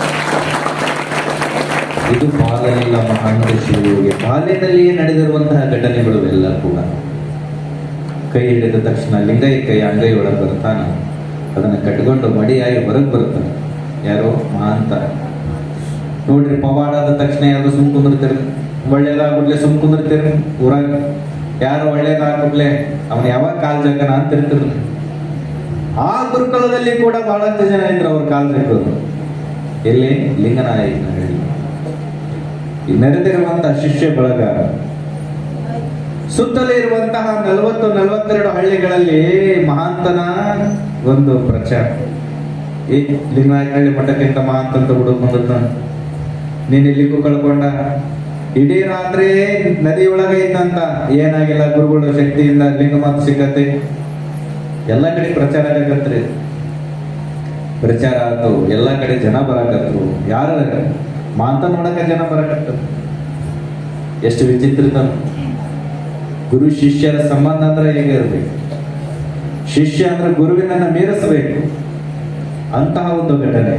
ಇದು ಬಾಲ್ಯಲಿಲ್ಲ ಮಹಾಂತ ಶಿವಯೋಗಿ ಬಾಲ್ಯದಲ್ಲಿ ನಡೆದಿರುವಂತಹ ಘಟನೆಗಳು ಎಲ್ಲ ಕೂಡ ಕೈ ಹಿಡಿದ ತಕ್ಷಣ ಲಿಂಗೈ ಕೈ ಅಂಗೈ ಒಳಗೆ ಬರ್ತಾನೆ ಅದನ್ನ ಕಟ್ಕೊಂಡು ಮಡಿಯಾಗಿ ಹೊರಗೆ ಬರ್ತಾನೆ ಯಾರೋ ಮಹಾಂತ ನೋಡ್ರಿ ಪವಾಡ ಆದ ತಕ್ಷಣ ಯಾರು ಸುಮ್ ಕುಂದಿರ್ತೀರಿ ಒಳ್ಳೇದಾಗ್ಬಿಡ್ಲೆ ಸುಮ್ ಕುಂದಿರ್ತೀರಿ ಊರಾಗ ಯಾರು ಒಳ್ಳೇದಾಗ್ಬಿಡ್ಲೆ ಅವನ್ ಯಾವಾಗ ಕಾಲ್ ಜಗನ ಅಂತ ಇರ್ತಿರ್ಲಿ ಆ ಗುರುಕುಲದಲ್ಲಿ ಕೂಡ ಬಹಳಷ್ಟು ಜನ ಇದ್ರು ಅವ್ರ ಕಾಲ್ ಜಗ್ಗೋದು ಎಲ್ಲಿ ಲಿಂಗನಾಯಕನ ಹೇಳಿ ಈ ನೆರೆದಿರುವಂತಹ ಶಿಷ್ಯ ಬಳಗ ಸುತ್ತಲೇ ಇರುವಂತಹ ನಲವತ್ತು ನಲವತ್ತೆರಡು ಹಳ್ಳಿಗಳಲ್ಲಿ ಮಹಾಂತನ ಒಂದು ಪ್ರಚಾರ ಈ ಲಿಂಗನಾಯಕನಹಳ್ಳಿ ಮಠಕ್ಕಿಂತ ಮಹಾಂತ ಅಂತ ಹುಡುಗ ಬಂದದ್ದ ನೀನ್ ಇಲ್ಲಿಗೂ ಕಳ್ಕೊಂಡ ಇಡೀ ರಾತ್ರಿ ನದಿ ಒಳಗೆ ಇದ್ದಂತ ಏನಾಗಿಲ್ಲ ಗುರುಗಳ ಶಕ್ತಿಯಿಂದ ಲಿಂಗ ಮಾತು ಸಿಕ್ಕತ್ತೆ ಎಲ್ಲ ಕಡೆ ಪ್ರಚಾರ ಆಗತ್ರಿ ಪ್ರಚಾರ ಆಯ್ತು ಎಲ್ಲ ಕಡೆ ಜನ ಬರಾಕತ್ರು ಯಾರ ಮಾಂತ ನೋಡಕ ಜನ ಬರಾಕತ್ರು ಎಷ್ಟು ವಿಚಿತ್ರ ಗುರು ಶಿಷ್ಯರ ಸಂಬಂಧ ಅಂದ್ರೆ ಹೇಗೆ ಇರ್ಬೇಕು ಶಿಷ್ಯ ಅಂದ್ರೆ ಗುರುವಿನನ್ನ ಮೀರಿಸಬೇಕು ಅಂತಹ ಒಂದು ಘಟನೆ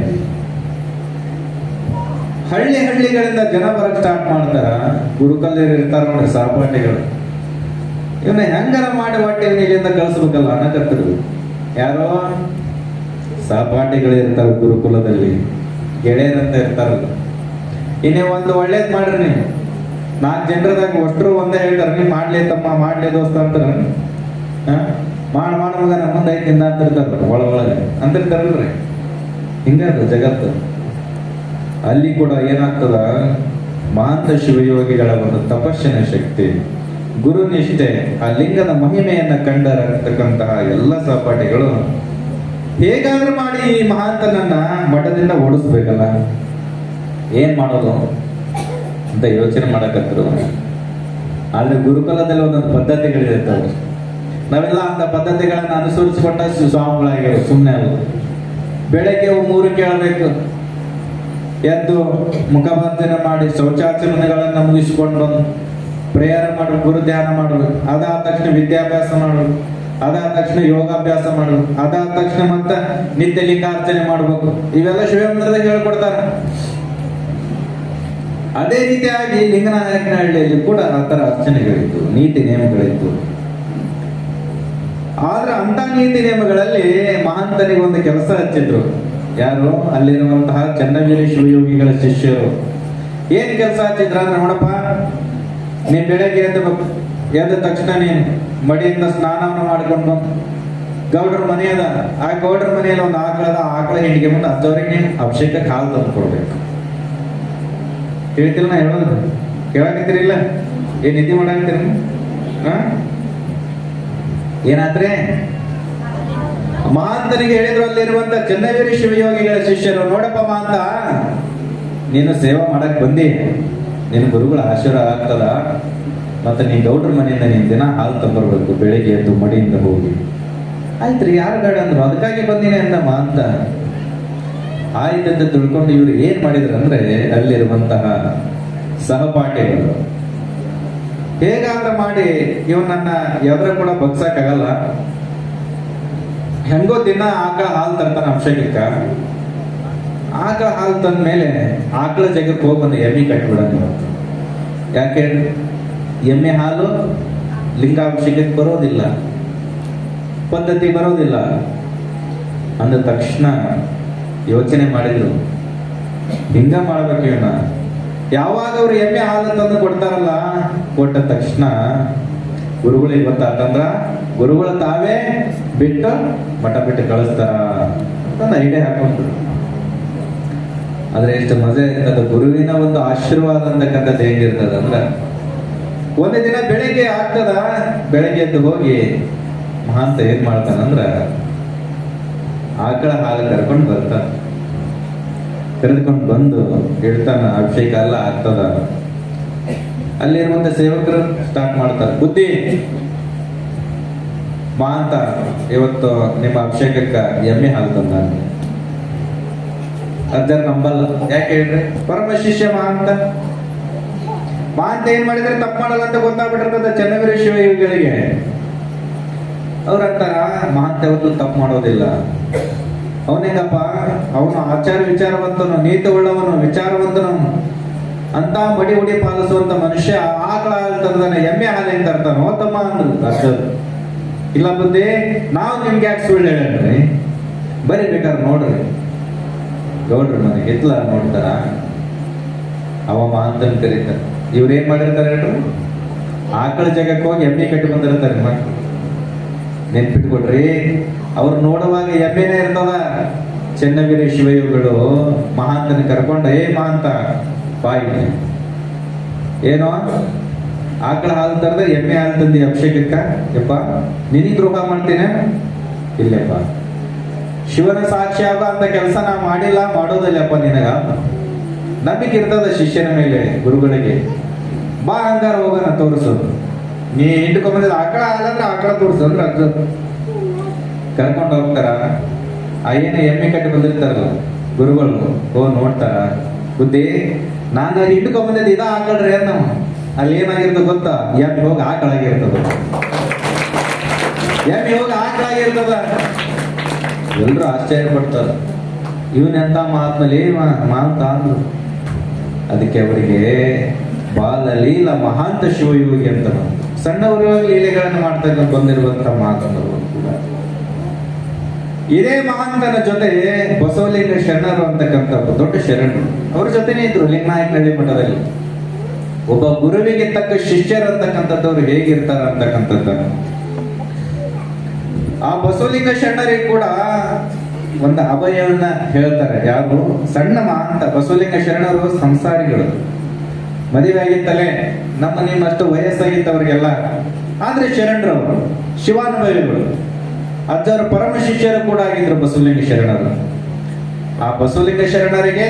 ಹಳ್ಳಿ ಹಳ್ಳಿಗಳಿಂದ ಜನ ಬರಕ್ ಸ್ಟಾರ್ಟ್ ಮಾಡ್ತಾರ ಗುರುಕಲ್ಯರು ಇರ್ತಾರ ನೋಡಿ ಸಹಪಾಠಿಗಳು ಇವನ್ನ ಹೆಂಗಾರ ಮಾಡಿ ಹೊಟ್ಟೆ ಇಲ್ಲಿಂದ ಕಳಿಸ್ಬೇಕಲ್ಲ ಅನ್ನಕತ್ತರು ಯಾರೋ ಸಹಪಾಠಿಗಳು ಇರ್ತಾರ ಗುರುಕುಲದಲ್ಲಿ ಗೆಳೆಯರಂತ ಇರ್ತಾರಲ್ಲ ಇನ್ನೇ ಒಂದು ಒಳ್ಳೇದ್ ಮಾಡ್ರಿ ನೀವು ನಾಲ್ಕು ಜನರದಾಗ ಅಷ್ಟರು ಒಂದೇ ಹೇಳ್ತಾರ ನೀ ಮಾಡ್ಲಿ ತಮ್ಮ ಮಾಡ್ಲಿ ದೋಸ್ತ ಅಂತಾರ ಹಾ? ಮಾಡ್ ಮಾಡ್ ಮಗ ನಮ್ಮ ಮುಂದೆ ಐತಿ ಅಂತ ಇರ್ತಾರ ಒಳ ಒಳಗೆ ಅಂತಿರ್ತಾರಲ್ರಿ ಹಿಂಗದು ಜಗತ್ತು ಅಲ್ಲಿ ಕೂಡ ಏನಾಗ್ತದ ಮಹಾಂತ ಶಿವಯೋಗಿಗಳ ಒಂದು ತಪಸ್ಸಿನ ಶಕ್ತಿ ಗುರುನಿಷ್ಠೆ ಆ ಲಿಂಗದ ಮಹಿಮೆಯನ್ನ ಕಂಡರತಕ್ಕಂತಹ ಎಲ್ಲ ಸಹಪಾಠಿಗಳು ಹೇಗಾದ್ರೂ ಮಾಡಿ ಈ ಮಹಾಂತನನ್ನ ಮಠದಿಂದ ಓಡಿಸ್ಬೇಕಲ್ಲ ಏನ್ ಮಾಡೋದು ಅಂತ ಯೋಚನೆ ಮಾಡಕತ್ತರು ಆದ್ರೆ ಗುರುಕುಲದಲ್ಲಿ ಒಂದೊಂದು ಪದ್ಧತಿಗಳಿರ್ತವೆ ನಾವೆಲ್ಲ ಅಂತ ಪದ್ಧತಿಗಳನ್ನ ಅನುಸರಿಸಿಕೊಂಡ ಸ್ವಾಮಿಗಳಾಗಿರೋ ಸುಮ್ಮನೆ ಅಲ್ಲ ಬೆಳಗ್ಗೆ ಮೂರು ಕೇಳಬೇಕು ಎದ್ದು ಮುಖಭಂಜನ ಮಾಡಿ ಶೌಚಾಚರಣೆಗಳನ್ನ ಮುಗಿಸಿಕೊಂಡು ಬಂದು ಪ್ರೇಯರ್ ಮಾಡಬೇಕು ಗುರು ಧ್ಯಾನ ಮಾಡಬೇಕು ಅದಾದ ತಕ್ಷಣ ವಿದ್ಯಾಭ್ಯಾಸ ಮಾಡಬೇಕು ಅದಾದ ತಕ್ಷಣ ಯೋಗಾಭ್ಯಾಸ ಮಾಡಬೇಕು ಅದಾದ ತಕ್ಷಣ ಮತ್ತ ನಿತ್ಯ ಲಿಂಗಾರ್ಚನೆ ಮಾಡಬೇಕು ಇವೆಲ್ಲ ಶಿವಮಂದಿರದಾಗ ಹೇಳ್ಕೊಡ್ತಾರೆ ಅದೇ ರೀತಿಯಾಗಿ ಲಿಂಗನಾಯಕನಹಳ್ಳಿಯಲ್ಲಿ ಕೂಡ ಆ ತರ ಅರ್ಚನೆಗಳಿತ್ತು ನೀತಿ ನಿಯಮಗಳಿತ್ತು ಆದ್ರೆ ಅಂತ ನೀತಿ ನಿಯಮಗಳಲ್ಲಿ ಮಹಾಂತನಿಗೆ ಒಂದು ಕೆಲಸ ಹಚ್ಚಿದ್ರು ಯಾರು ಅಲ್ಲಿರುವಂತಹ ಚನ್ನಗಿರಿ ಶಿವಯೋಗಿಗಳ ಶಿಷ್ಯರು ಏನ್ ಕೆಲಸ ಹಚ್ಚಿದ್ರ ಅಂದ್ರೆ ನೋಡಪ್ಪ ನೀನ್ ಬೆಳಗ್ಗೆ ಎದ್ದು ಬ- ಎದ್ದ ತಕ್ಷಣ ನೀನ್ ಮಡಿಯಿಂದ ಸ್ನಾನವನ್ನು ಮಾಡ್ಕೊಂಡು ಬಂದು ಗೌಡ್ರ ಮನೆ ಅದ ಆ ಗೌಡ್ರ ಮನೆಯಲ್ಲಿ ಒಂದು ಆಕಳದ ಆಕಳ ಹಿಂಡಿಗೆ ಮುಂದೆ ಅದ್ದವ್ರಿಗೆ ನೀನು ಅಭಿಷೇಕಕ್ಕೆ ಹಾಲು ತಂದು ಕೊಡ್ಬೇಕು ಹೇಳ್ತಿಲ್ಲ ನಾ ಹೇಳೋದು ಕೇಳಕತ್ತೀರಿಲ್ಲ ಏನ್ ನಿದ್ದೆ ಮಾಡಾಕತ್ತೀರಿ ಹಾ ಏನಾದ್ರೆ ಮಹಾಂತನಿಗೆ ಹೇಳಿದ್ರು ಅಲ್ಲಿರುವಂತ ಚನ್ನವೀರಿ ಶಿವಯೋಗಿಗಳ ಶಿಷ್ಯರು ನೋಡಪ್ಪ ಮಹಾಂತ ನೀನು ಸೇವಾ ಮಾಡಕ್ ಬಂದಿ ನಿನ್ನ ಗುರುಗಳ ಆಶೀರ್ವಾದ ಆಗ್ತದ ಮತ್ತೆ ನೀನ್ ಗೌಡ್ರ ಮನೆಯಿಂದ ನೀನ್ ದಿನ ಹಾಲು ತಂಬರ್ಬೇಕು ಬೆಳಿಗ್ಗೆ ಎದ್ದು ಮಡಿಯಿಂದ ಹೋಗಿ ಆಯ್ತ್ರಿ ಯಾರು ಬೇಡ ಅಂದ್ರು ಅದಕ್ಕಾಗಿ ಬಂದಿನಿ ಅಂದ ಮಹಾಂತ ಆಯ್ತಂತ ತಿಳ್ಕೊಂಡು ಇವ್ರು ಏನ್ ಮಾಡಿದ್ರು ಅಂದ್ರೆ ಅಲ್ಲಿರುವಂತಹ ಸಹಪಾಠಿಗಳು ಹೇಗಾದ್ರೂ ಮಾಡಿ ಇವನನ್ನ ಎದ್ರ ಕೂಡ ಬಗ್ಸಕ್ಕಾಗಲ್ಲ ಹೆಂಗೋ ದಿನ ಆಕಳ ಹಾಲು ತರ್ತಾನ ಅಭಿಷೇಕಕ್ಕ ಆಕಳ ಹಾಲು ತಂದ ಮೇಲೆ ಆಕಳ ಜಗಕ್ಕೆ ಹೋಗಿ ಬಂದು ಎಮ್ಮೆ ಕಟ್ಬಿಡ ನೀವು ಯಾಕೆ ಎಮ್ಮೆ ಹಾಲು ಲಿಂಗಾಭಿಷೇಕಕ್ಕೆ ಬರೋದಿಲ್ಲ ಪದ್ಧತಿ ಬರೋದಿಲ್ಲ ಅಂದ ತಕ್ಷಣ ಯೋಚನೆ ಮಾಡಿದ್ರು ಹಿಂಗ ಮಾಡ್ಬೇಕು ಇವನ ಯಾವಾಗ ಅವ್ರು ಎಮ್ಮೆ ಹಾಲು ತಂದು ಕೊಡ್ತಾರಲ್ಲ ಕೊಟ್ಟ ತಕ್ಷಣ ಗುರುಗಳಿಗೆ ಗೊತ್ತಾತಂದ್ರ ಗುರುಗಳು ತಾವೇ ಬಿಟ್ಟು ಮಠ ಬಿಟ್ಟು ಕಳಿಸ್ತಾರ ಅಂತ ಐಡಿಯಾ ಹಾಕೊಂಡ್ರು ಆದ್ರೆ ಎಷ್ಟು ಮಜಾ ಇರ್ತದ ಗುರುವಿನ ಒಂದು ಆಶೀರ್ವಾದ ಅಂತಕ್ಕಂಥದ್ದು ಹೆಂಗಿರ್ತದ ಅಂದ್ರ ಒಂದು ದಿನ ಬೆಳಿಗ್ಗೆ ಆಗ್ತದ ಬೆಳಗ್ಗೆ ಎದ್ದು ಹೋಗಿ ಮಹಾಂತ ಏನ್ ಮಾಡ್ತಾನಂದ್ರ ಆಕಳ ಹಾಲು ಕರ್ಕೊಂಡು ಬರ್ತಾನ ಕರೆದುಕೊಂಡು ಬಂದು ಹೇಳ್ತಾನ ಅಭಿಷೇಕ ಎಲ್ಲ ಆಗ್ತದ ಅಲ್ಲಿರುವಂತ ಸೇವಕರು ಸ್ಟಾರ್ಟ್ ಮಾಡ್ತಾರೆ ಬುದ್ಧಿ ಮಹಾಂತ ಇವತ್ತು ನಿಮ್ಮ ಅಭಿಷೇಕಕ್ಕ ಎಮ್ಮೆ ಹಾಲು ತಂದ ಅಜ್ಜರ್ ನಂಬಲ್ಲ ಯಾಕೆ ಹೇಳ್ರಿ ಪರಮ ಶಿಷ್ಯ ಮಹಾಂತ ಮಹಾಂತ ಏನ್ ಮಾಡಿದ್ರೆ ತಪ್ಪು ಮಾಡಲ್ಲ ಅಂತ ಗೊತ್ತಾಗ್ಬಿಟ್ಟಿರ್ತದ ಚನ್ನವೀರ ಶಿವಯೋಗಿಗಳಿಗೆ ಅವ್ರ ಅಂತಾರ ಮಹಾಂತ ಯಾವತ್ತು ತಪ್ಪು ಮಾಡೋದಿಲ್ಲ ಅವನೇಗಪ್ಪ ಅವನು ಆಚಾರ ವಿಚಾರವಂತನು ನೀತಿ ಉಳ್ಳವನು ವಿಚಾರವಂತನು ಅಂತ ಮಡಿ ಉಡಿ ಪಾಲಿಸುವಂತ ಮನುಷ್ಯ ಆಕಳ ಹಾಲು ತಂದಾನೆ ಎಮ್ಮೆ ಹಾಲು ಹೆಂಗ್ ತರ್ತಾನೋ ತಮ್ಮ ಅಂದ್ರು ಅಜ್ಜರು ಇಲ್ಲ ಬುದ್ಧಿ ನಾವು ನಿಮ್ಗೆ ಯಾಕೆ ಸುಳ್ಳು ಹೇಳ್ರಿ ಬರೀ ಬೇಕಾದ್ರೆ ನೋಡ್ರಿ ಗೌಡ್ರ ಮನೆ ಹಿತ್ಲ ನೋಡ್ತಾರ ಅವ ಮಹಾಂತನ್ ಕರೀತಾರ ಇವ್ರು ಏನ್ ಮಾಡಿರ್ತಾರೆ ಹೇಳ್ರಿ ಆಕಳ ಜಾಗಕ್ಕೆ ಹೋಗಿ ಎಮ್ಮೆ ಕಟ್ಟಿ ಬಂದಿರ್ತಾರೆ ಮಕ್ಳು ನೆನ್ಪಿಟ್ಕೊಡ್ರಿ ಅವ್ರು ನೋಡುವಾಗ ಎಮ್ಮೆನೇ ಇರ್ತದ ಚೆನ್ನಗಿರಿ ಶಿವಯೋಗಿಗಳು ಮಹಾಂತನ ಕರ್ಕೊಂಡ ಏ ಮಹಾಂತ ಬಾಯಿ ಏನೋ ಆಕಳ ಹಾಲು ತರದ ಎಮ್ಮೆ ಹಾಲು ತಂದಿ ಅಭಿಷೇಕಕ್ಕ ಯಪ್ಪ ನಿನಗ್ ದ್ರೋಹ ಮಾಡ್ತೀನ ಇಲ್ಲಪ್ಪ ಶಿವನ ಸಾಕ್ಷಿ ಆಗೋ ಅಂತ ಕೆಲಸ ನಾ ಮಾಡಿಲ್ಲ ಮಾಡೋದಿಲ್ಲಪ್ಪ ನಿನಗ ನಂಬಿಕೆ ಇರ್ತದ ಶಿಷ್ಯನ ಮೇಲೆ ಗುರುಗಳಿಗೆ ಬಾ ಹಂಗಾರ ಹೋಗೋಣ ತೋರಿಸೋದು ನೀ ಇಟ್ಕೊಂಬಂದಿದ್ದ ಆಕಳ ಹಾಲಂದ್ರೆ ಆಕಳ ತೋರಿಸು ಅಂದ್ರೆ ಅಜ್ಜ ಕರ್ಕೊಂಡು ಹೋಗ್ತಾರ ಆ ಏನೇ ಎಮ್ಮೆ ಕಟ್ಟಿ ಬಂದಿರ್ತಾರಲ್ಲ ಗುರುಗಳು ಹೋಗಿ ನೋಡ್ತಾರ ಬುದ್ಧಿ ನಾನು ಅಲ್ಲಿ ಇಟ್ಕೊಂಬಂದಿದ್ದು ಇದ ಆಕಳ್ರಿ ಅಂತ ಅಲ್ಲಿ ಏನಾಗಿರ್ತದ ಗೊತ್ತಾ ಎಮ್ಮೆ ಹೋಗಿ ಆಕಳಾಗಿರ್ತದ ಎಮ್ಮೆ ಹೋಗಿ ಆಕಳಾಗಿರ್ತದ ಎಲ್ರು ಆಶ್ಚರ್ಯ ಪಡ್ತಾರ ಇವನೆಂತ ಮಹಾತ್ಮಲಿ ಮಾಂತ ಅಂದ್ರು ಅದಕ್ಕೆ ಅವರಿಗೆ ಬಾಲ ಲೀಲ ಮಹಾಂತ ಶಿವಯೋಗಿ ಅಂತ ಬಂತು. ಸಣ್ಣವರು ಲೀಲೆಗಳನ್ನು ಮಾಡ್ತಾ ಬಂದಿರುವಂತ ಮಾತಂದರು ಕೂಡ ಇದೇ ಮಹಾಂತನ ಜೊತೆ ಬಸವಲಿಂಗ ಶರಣರು ಅಂತಕ್ಕಂಥ ಒಬ್ಬ ದೊಡ್ಡ ಶರಣರು ಅವ್ರ ಜೊತೆನೇ ಇದ್ರು ಲಿಂಗನಾಯಕನಹಳ್ಳಿ ಮಠದಲ್ಲಿ ಒಬ್ಬ ಗುರುವಿಗೆ ತಕ್ಕ ಶಿಷ್ಯರು ಅಂತಕ್ಕಂಥದ್ದವ್ರು ಹೇಗಿರ್ತಾರ ಅಂತಕ್ಕಂಥದ್ದನ್ನು ಆ ಬಸವಲಿಂಗ ಶರಣರಿಗೆ ಕೂಡ ಒಂದು ಅಭಯವನ್ನ ಹೇಳ್ತಾರೆ ಯಾರು ಸಣ್ಣ ಮಹಾಂತ ಬಸವಲಿಂಗ ಶರಣರು ಸಂಸಾರಿಗಳು ಮದುವೆ ಆಗಿತ್ತಲೇ ನಮ್ಮ ನಿಮ್ಮ ಅಷ್ಟು ವಯಸ್ಸಾಗಿತ್ತವರಿಗೆಲ್ಲ ಆದ್ರೆ ಶರಣರವರು ಶಿವಾನುಭವಿಗಳು ಅಜ್ಜರ ಪರಮ ಶಿಷ್ಯರು ಕೂಡ ಆಗಿದ್ರು ಬಸವಲಿಂಗ ಶರಣರು ಆ ಬಸವಲಿಂಗ ಶರಣರಿಗೆ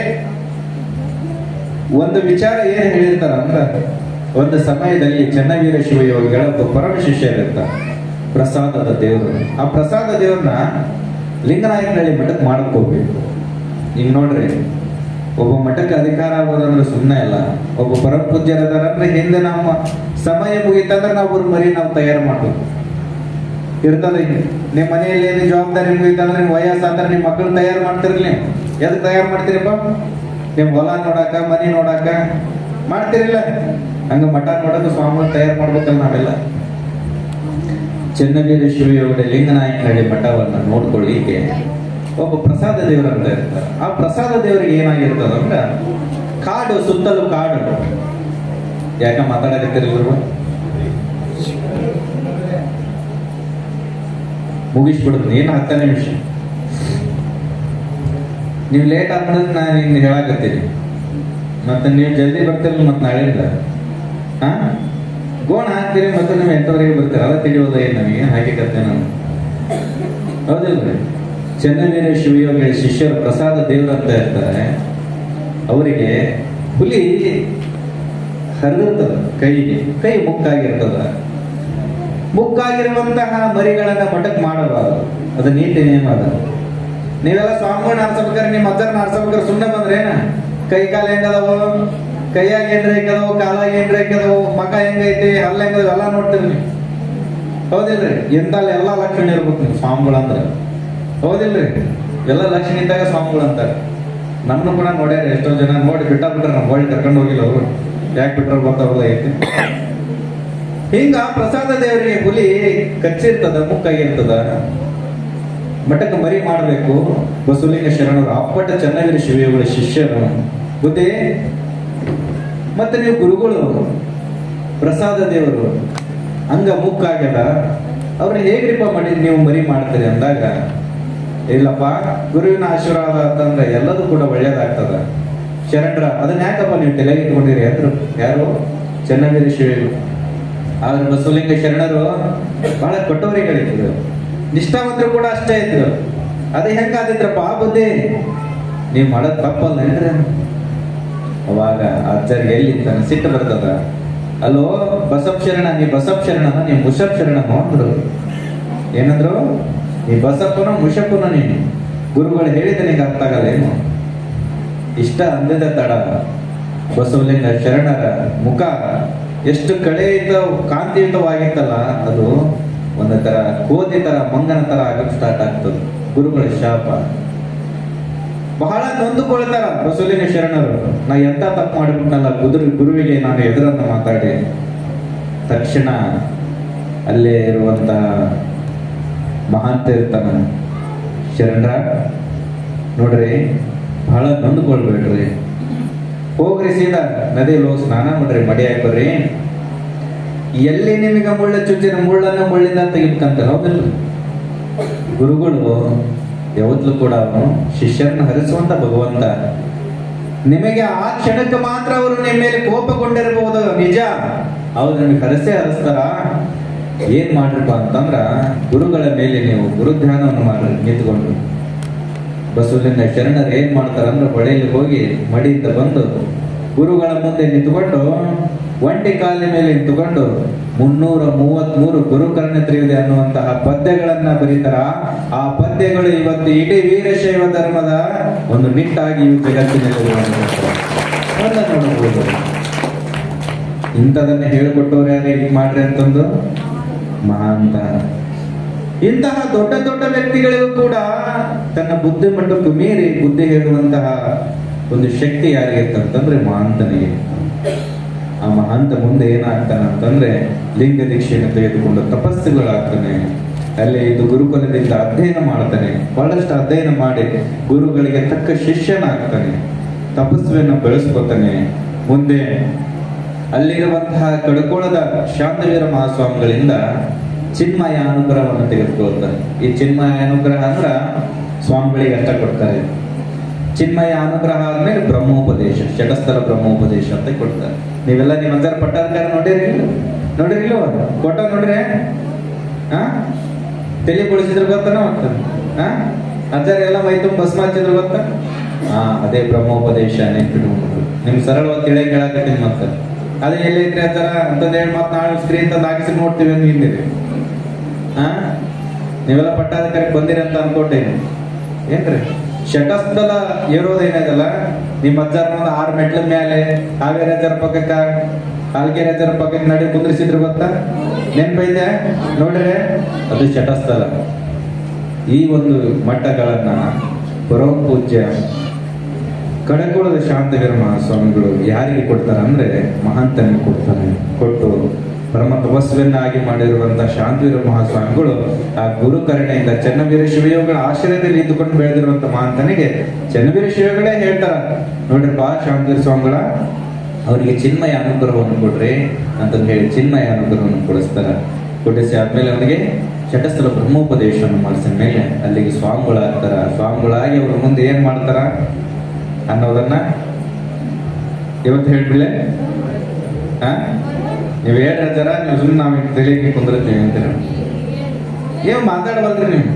ಒಂದು ವಿಚಾರ ಏನ್ ಹೇಳಿರ್ತಾರ ಅಂದ್ರ ಒಂದು ಸಮಯದಲ್ಲಿ ಚನ್ನವೀರ ಶಿವಯೋಗಿಗಳ ಒಬ್ಬ ಪರಮ ಶಿಷ್ಯರಿರ್ತಾರೆ ಪ್ರಸಾದದ ದೇವರು ಆ ಪ್ರಸಾದ ದೇವ್ರನ್ನ ಲಿಂಗನಾಯಕನಹಳ್ಳಿ ಮಠಕ್ಕೆ ಮಾಡಕ್ ಹೋಗ್ಬೇಕು ಈಗ ನೋಡ್ರಿ ಒಬ್ಬ ಮಠಕ್ಕೆ ಅಧಿಕಾರ ಆಗೋದಂದ್ರೆ ಸುಮ್ಮನೆ ಅಲ್ಲ ಒಬ್ಬ ಪರಮ ಪೂಜ್ಯರದಾರಂದ್ರೆ ಹಿಂದೆ ನಮ್ಮ ಸಮಯ ಮುಗಿತಂದ್ರೆ ನಾವು ಅವ್ರ ಮರಿ ನಾವು ತಯಾರು ಮಾಡ್ಬೇಕು ಇರ್ತದ ನಿಮ್ಮ ಮನೆಯಲ್ಲಿ ಏನು ಜವಾಬ್ದಾರಿ ಮುಗಿತಂದ್ರೆ ನಿಮ್ ವಯಸ್ಸಾದ್ರೆ ನಿಮ್ಮ ಮಕ್ಕಳು ತಯಾರು ಮಾಡ್ತಿರ್ಲಿ ಎದಕ್ ತಯಾರು ಮಾಡ್ತೀರಪ್ಪ ನಿಮ್ ಹೊಲ ನೋಡಾಕ ಮನಿ ನೋಡಾಕ ಮಾಡ್ತಿರಿಲ್ಲ ಹಂಗ ಮಠ ನೋಡೋದು ಸ್ವಾಮಿ ತಯಾರು ಮಾಡ್ಬೇಕಲ್ಲ ನಾವೆಲ್ಲ ಚೆನ್ನವೀರ ಶಿವಯೋಗ ಲಿಂಗನಾಯಕನಹಳ್ಳಿ ಮಠವನ್ನ ನೋಡ್ಕೊಳ್ಳಿಕ್ಕೆ ಒಬ್ಬ ಪ್ರಸಾದ ದೇವರಂತ ಇರ್ತಾರೆ ಆ ಪ್ರಸಾದ ದೇವರಿಗೆ ಏನಾಗಿರ್ತದಂದ್ರ ಕಾಡು ಸುತ್ತಲೂ ಕಾಡು ಯಾಕ ಮಾತಾಡಕತ್ತಿರಲ್ವ ಮುಗಿಸ್ಬಿಡುದು ಏನು ಹತ್ತ ನಿಮಿಷ ನೀವು ಲೇಟ್ ಆದ್ಮೇಲೆ ನಾನು ಇನ್ನು ಹೇಳಾಕತ್ತೀನಿ ಮತ್ತೆ ನೀವು ಜಲ್ದಿ ಬರ್ತಿರಲ್ಲ ಮತ್ತೆ ನಾಳೆಯಿಂದ ಹಾ ಗೋಣ ಹಾಕ್ತೀರಿ ಮತ್ತೆ ನೀವು ಎಂಟವರೆಗೆ ಬರ್ತೀರ ಅದ ತಿಳಿಯೋದ ಏನು ನಮಗೆ ಹಾಕಿಕತ್ತೆ ನಾನು ಹೌದಿಲ್ರಿ ಚನ್ನವೀರ ಶಿವಯೋಗಿ ಶಿಷ್ಯರು ಪ್ರಸಾದ ದೇವರು ಅಂತ ಇರ್ತಾರೆ ಅವರಿಗೆ ಹುಲಿ ಹರಿದಿರ್ತದ ಕೈಗೆ ಕೈ ಮುಕ್ಕಾಗಿರ್ತದ ಮುಕ್ಕಾಗಿರುವಂತಹ ಮರಿಗಳನ್ನ ಮಠಕ್ ಮಾಡಬಾರದು ಅದು ನೀತಿ ನಿಯಮ ಅದ ನೀವೆಲ್ಲ ಸ್ವಾಮಿಗಳನ್ನ ಆಡ್ಸಬೇಕಾದ್ರೆ ನಿಮ್ಮ ಅಜ್ಜರನ್ನ ಆಡ್ಸಬೇಕಾದ್ರೆ ಸುಮ್ಮನೆ ಬಂದ್ರೇನ ಕೈ ಕಾಲು ಹೆಂಗದವು ಕೈಯಾಗ ಏನ್ರ ಹೆಂಗದವು ಕಾಲಾಗ ಏನ್ರ ಹೆಂಗದವು ಮಗ ಹೆಂಗೈತಿ ಹಲ್ಲ ಹೆಂಗದವು ಎಲ್ಲ ನೋಡ್ತೀರಿ ನೀವು ಹೌದಿಲ್ರಿ ಇಂತಲ್ಲಿ ಎಲ್ಲಾ ಲಕ್ಷಣ ಇರ್ಬೇಕು ನೀವು ಸ್ವಾಮಿಗಳಂದ್ರ ಹೌದಿಲ್ರಿ ಎಲ್ಲ ಲಕ್ಷಣ ಇದ್ದಾಗ ಸ್ವಾಮಿಗಳು ಅಂತಾರೆ ನಮ್ಮನ್ನು ಕೂಡ ನೋಡ್ಯಾರ ಎಷ್ಟೋ ಜನ ನೋಡಿ ಬಿಟ್ಟ ಬಿಟ್ರೆ ನಮ್ಮ ಹೊಳ್ಳಿ ಕರ್ಕೊಂಡು ಹೋಗಿಲ್ಲ ಅವರು ಯಾಕೆ ಬಿಟ್ರ ಗೊತ್ತಾಗಲ್ಲ ಐತಿ ಹಿಂಗ ಪ್ರಸಾದ ದೇವರಿಗೆ ಹುಲಿ ಕಚ್ಚಿರ್ತದ ಮುಕ್ಕಾಗಿರ್ತದ ಮಠಕ್ಕೆ ಮರಿ ಮಾಡಬೇಕು ಬಸವಲಿಂಗ ಶರಣರು ಅಪ್ಪಟ ಚನ್ನವೀರ ಶಿವಯೋಗಳ ಶಿಷ್ಯರು ಬುದ್ಧಿ ಮತ್ತೆ ನೀವು ಗುರುಗಳು ಪ್ರಸಾದ ದೇವರು ಹಂಗ ಮುಕ್ಕಾಗ್ಯದ ಅವ್ರನ್ನ ಹೇಗ್ರಿಪ್ಪ ಮಾಡಿ ನೀವು ಮರಿ ಮಾಡ್ತೀರಿ ಅಂದಾಗ ಇಲ್ಲಪ್ಪ ಗುರುವಿನ ಆಶೀರ್ವಾದ ಅಂತಂದ್ರೆ ಎಲ್ಲದೂ ಕೂಡ ಒಳ್ಳೇದಾಗ್ತದ ಶರಣರ ಅದನ್ನ ಯಾಕಪ್ಪ ನೀವು ತಲೆಗೆ ಇಟ್ಕೊಂಡಿರಿ ಅಂದ್ರು ಯಾರು ಚನ್ನವೀರ ಶಿವಗಳು ಆದ್ರೆ ಬಸವಲಿಂಗ ಶರಣರು ಬಹಳ ಕೊಟ್ಟವರಿಗಳಿದ್ರು ನಿಷ್ಠಾವಂತರು ಕೂಡ ಅಷ್ಟೇ ಇದ್ರು ಅದು ಹೆಂಗಾದಿದ್ರಪ್ಪ ಆ ಬುದ್ಧಿ ನೀವು ಮಾಡೋದ್ ತಪ್ಪಲ್ಲ ಏನ್ರಿ ಅವಾಗ ಅಜ್ಜರಿಗೆ ಎಲ್ಲಿ ತನ್ನ ಸಿಟ್ಟು ಬರ್ತದ ಅಲ್ಲೋ ಬಸಪ್ ಶರಣ ನೀ ಬಸಪ್ ಶರಣನ ನೀ ಮುಷಪ್ ಶರಣನು ಅಂದ್ರು ಏನಂದ್ರು ನೀ ಬಸಪ್ಪನ ಮುಷಪ್ಪನ ನೀನು ಗುರುಗಳು ಹೇಳಿದ ನಿಂಗೆ ಅರ್ಥ ಆಗಲ್ಲ ಏನು ಇಷ್ಟ ಅಂದದ ತಡ ಬಸವಲಿಂಗ ಶರಣರ ಮುಖ ಎಷ್ಟು ಕಳೆಯುತ ಕಾಂತಿಯುತವಾಗಿತ್ತಲ್ಲ ಅದು ಒಂದು ತರ ಕೋತಿ ತರ ಮಂಗನ ತರ ಆಗಕ್ ಸ್ಟಾರ್ಟ್ ಆಗ್ತದೆ ಗುರುಗಳ ಶಾಪ ಬಹಳ ನೊಂದುಕೊಳ್ತಾರ ಬಸವಲಿಂಗ ಶರಣರು ನಾ ಎಂತ ತಪ್ಪು ಮಾಡಿಬಿಟ್ನಲ್ಲ ಗುರು ಗುರುವಿಗೆ ನಾನು ಎದುರನ್ನ ಮಾತಾಡಿ ತಕ್ಷಣ ಅಲ್ಲೇ ಇರುವಂತ ಮಹಾಂತ ಇರ್ತಾನ ಶರಣರ ನೋಡ್ರಿ ಬಹಳ ನೊಂದುಕೊಳ್ಬೇಡ್ರಿ ಹೋಗ್ರಿ ಸೀದಾ ನದಿಯಲ್ಲಿ ಹೋಗಿ ಸ್ನಾನ ಮಾಡ್ರಿ ಮಡಿ ಹಾಕೋರಿ ಎಲ್ಲಿ ನಿಮಗೆ ಮುಳ್ಳ ಚುಚ್ಚಿನ ಮುಳ್ಳನ್ನ ಮುಳ್ಳಿಂದ ತೆಗಿಬೇಕಂತ ಹೌದಿಲ್ಲ ಗುರುಗಳು ಯಾವತ್ತೂ ಕೂಡ ಅವನು ಶಿಷ್ಯರನ್ನ ಹರಿಸುವಂತ ಭಗವಂತ ನಿಮಗೆ ಆ ಕ್ಷಣಕ್ಕೆ ಮಾತ್ರ ಅವರು ನಿಮ್ಮ ಮೇಲೆ ಕೋಪಗೊಂಡಿರಬಹುದು ನಿಜ ಅವ್ರು ನಿಮಗೆ ಹರಸೆ ಹರಿಸ್ತಾರ ಏನ್ ಮಾಡ್ರಪ್ಪ ಅಂತಂದ್ರ ಗುರುಗಳ ಮೇಲೆ ನೀವು ಗುರು ಧ್ಯಾನವನ್ನು ಮಾಡ್ರಿ ನಿಂತ್ಕೊಂಡು ಬಸವಲಿಂಗ ಶರಣರು ಏನ್ ಮಾಡ್ತಾರ ಅಂದ್ರೆ ಹೊಳೆಯಲ್ಲಿ ಹೋಗಿ ಮಡಿಯಿಂದ ಬಂದು ಗುರುಗಳ ಮುಂದೆ ನಿಂತುಕೊಂಡು ಒಂಟಿ ಕಾಲಿನ ಮೇಲೆ ನಿಂತುಕೊಂಡು ಮುನ್ನೂರ ಮೂವತ್ತ್ ಮೂರು ಗುರುಕರ್ಣ ತ್ರಿವಿದೆ ಅನ್ನುವಂತಹ ಪದ್ಯಗಳನ್ನ ಬರೀತಾರ ಆ ಪದ್ಯಗಳು ಇವತ್ತು ಇಡೀ ವೀರಶೈವ ಧರ್ಮದ ಒಂದು ನಿಟ್ಟಾಗಿ ಈ ಜಗತ್ತಿನಲ್ಲಿ ಅದನ್ನ ನೋಡಬಹುದು ಇಂಥದನ್ನ ಹೇಳಿಕೊಟ್ಟವ್ರು ಯಾರು ಹೀಗೆ ಮಾಡ್ರಿ ಅಂತಂದು ಮಹಾಂತ ಇಂತಹ ದೊಡ್ಡ ದೊಡ್ಡ ವ್ಯಕ್ತಿಗಳಿಗೂ ಕೂಡ ತನ್ನ ಬುದ್ಧಿ ಮಟ್ಟಕ್ಕೆ ಮೀರಿ ಬುದ್ಧಿ ಹೇಳುವಂತಹ ಒಂದು ಶಕ್ತಿ ಯಾರಿಗಿರ್ತಂತಂದ್ರೆ ಮಹಾಂತನಿಗೆ ಆ ಮಹಾಂತ ಮುಂದೆ ಏನಾಗ್ತಾನಂತಂದ್ರೆ ಲಿಂಗ ದೀಕ್ಷೆಯನ್ನು ತೆಗೆದುಕೊಂಡು ತಪಸ್ಸುಗಳಾಗ್ತಾನೆ ಅಲ್ಲಿ ಇದು ಗುರುಕುಲದಿಂದ ಅಧ್ಯಯನ ಮಾಡ್ತಾನೆ ಬಹಳಷ್ಟು ಅಧ್ಯಯನ ಮಾಡಿ ಗುರುಗಳಿಗೆ ತಕ್ಕ ಶಿಷ್ಯನಾಗ್ತಾನೆ ತಪಸ್ವಿಯನ್ನು ಬೆಳೆಸ್ಕೊತಾನೆ ಮುಂದೆ ಅಲ್ಲಿರುವಂತಹ ಕಡ್ಕೋಳದ ಶಾಂತವೀರ ಮಹಾಸ್ವಾಮಿಗಳಿಂದ ಚಿನ್ಮಯ ಅನುಗ್ರಹವನ್ನು ತೆಗೆದುಕೊಳ್ತಾರೆ ಈ ಚಿನ್ಮಯ ಅನುಗ್ರಹ ಅಂದ್ರ ಸ್ವಾಮಿಗಳಿಗೆ ಅಷ್ಟ ಕೊಡ್ತಾರೆ ಚಿನ್ಮಯ ಅನುಗ್ರಹ ಆದ್ಮೇಲೆ ಬ್ರಹ್ಮೋಪದೇಶ ಶಟಸ್ಥಲ ಬ್ರಹ್ಮೋಪದೇಶ ಅಂತ ಕೊಡ್ತಾರೆ ನೀವೆಲ್ಲ ನಿಮ್ಮ ಅಜ್ಜರ ಪಟ್ಟಾಧಿಕಾರ ನೋಡಿರಿ ನೋಡಿರಿಲ್ಲ ಕೊಟ್ಟ ನೋಡ್ರಿ ಹಾ ತಲೆ ಕುಳಿಸಿದ್ರು ಗೊತ್ತನ ಮತ್ತೆ ಹಾ ಅಜ್ಜಾರ ಎಲ್ಲ ಮೈ ತುಂಬ ಭಸ್ಮ ಹಚ್ಚಿದ್ರು ಗೊತ್ತ ಹಾ ಅದೇ ಬ್ರಹ್ಮೋಪದೇಶ ನೆನ್ಪಿಟ್ಕೊಂಡು ನಿಮ್ ಸರಳವಾಗಿ ತಿಳಿ ಕೇಳಕತ್ತೀನಿ ಮತ್ತೆ ಅದೇ ಎಲ್ಲೈತ್ರಿ ಅಜ್ಜಾರ ಅಂತಂದ್ ಹೇಳಿ ಮತ್ತೆ ನಾಳೆ ಸ್ಕ್ರೀನ್ ತಂದು ಹಾಕಿಸಿ ನೋಡ್ತೀವಿ ಅಂತ ಹಿಂದಿರಿ ಹಾ ನೀವೆಲ್ಲ ಪಟ್ಟಾಧಿಕಾರಕ್ಕೆ ಬಂದಿರಿ ಅಂತ ಅನ್ಕೊಟ್ಟೇನಿ ಏನ್ರಿ ಶಟಸ್ಥಲ ಏರೋದೇನದಲ್ಲ ನಿಮ್ಮ ಅಜ್ಜಾರ ಒಂದು ಆರು ಮೆಟ್ಲ ಮೇಲೆ ಕಾವೇರಿ ಅಜ್ಜರ ಪಕ್ಕಕ್ಕ ಕಾಲ್ಗೆರೆ ಅಜ್ಜರ ಪಕ್ಕಕ್ಕೆ ನಡಿ ಕುಂದ್ರಿಸಿದ್ರು ಗೊತ್ತಾ ನೆನ್ಪೈತೆ ನೋಡ್ರಿ ಅದು ಶಟಸ್ಥಲ ಈ ಒಂದು ಮಟ್ಟಗಳನ್ನ ಪರಮ ಪೂಜ್ಯ ಕಡಕೋಳದ ಶಾಂತವೀರ ಮಹಾಸ್ವಾಮಿಗಳು ಯಾರಿಗೆ ಕೊಡ್ತಾರೆ ಅಂದ್ರೆ ಮಹಾಂತನಿಗೆ ಕೊಡ್ತಾರೆ ಕೊಟ್ಟು ಪರಮ ತಪಸ್ವನ್ನಾಗಿ ಮಾಡಿರುವಂತಹ ಶಾಂತವೀರ ಮಹಾಸ್ವಾಮಿಗಳು ಆ ಗುರು ಕರುಣೆಯಿಂದ ಚನ್ನವೀರ ಶಿವಯೋಗಳ ಆಶ್ರಯದಲ್ಲಿ ಇದ್ದುಕೊಂಡು ಬೆಳೆದಿರುವಂತ ಮಹಾಂತನಿಗೆ ಚನ್ನವೀರ ಶಿವಗಳೇ ಹೇಳ್ತಾರ ನೋಡ್ರಿಪ್ಪ ಶಾಂತವೀರ ಸ್ವಾಮಿಗಳ ಅವರಿಗೆ ಚಿನ್ಮಯ ಅನುಗ್ರಹವನ್ನು ಕೊಡ್ರಿ ಅಂತಂದು ಹೇಳಿ ಚಿನ್ಮಯ ಅನುಗ್ರಹವನ್ನು ಕೊಡಿಸ್ತಾರ ಕೊಡಿಸಿ ಆದ್ಮೇಲೆ ಅವನಿಗೆ ಶಟಸ್ಥಲ ಬ್ರಹ್ಮೋಪದೇಶವನ್ನು ಮಾಡಿಸಿದ ಮೇಲೆ ಅಲ್ಲಿಗೆ ಸ್ವಾಮಿಗಳಾಗ್ತಾರ ಸ್ವಾಮಿಗಳಾಗಿ ಅವ್ರ ಮುಂದೆ ಏನ್ ಮಾಡ್ತಾರ ಅನ್ನೋದನ್ನ ಇವತ್ತು ಹೇಳ್ಬಿಳೆ ಹಾ ನೀವು ಹೇಳ್ರ ಜರ ನೀವು ಸುಮ್ಮನೆ ನಾವು ತಿಳಿಯಕ್ಕೆ ಕುಂದಿರ್ತೀವಿ ಅಂತೀರ ನೀವು ಮಾತಾಡ್ಬಲ್ರಿ ನೀವು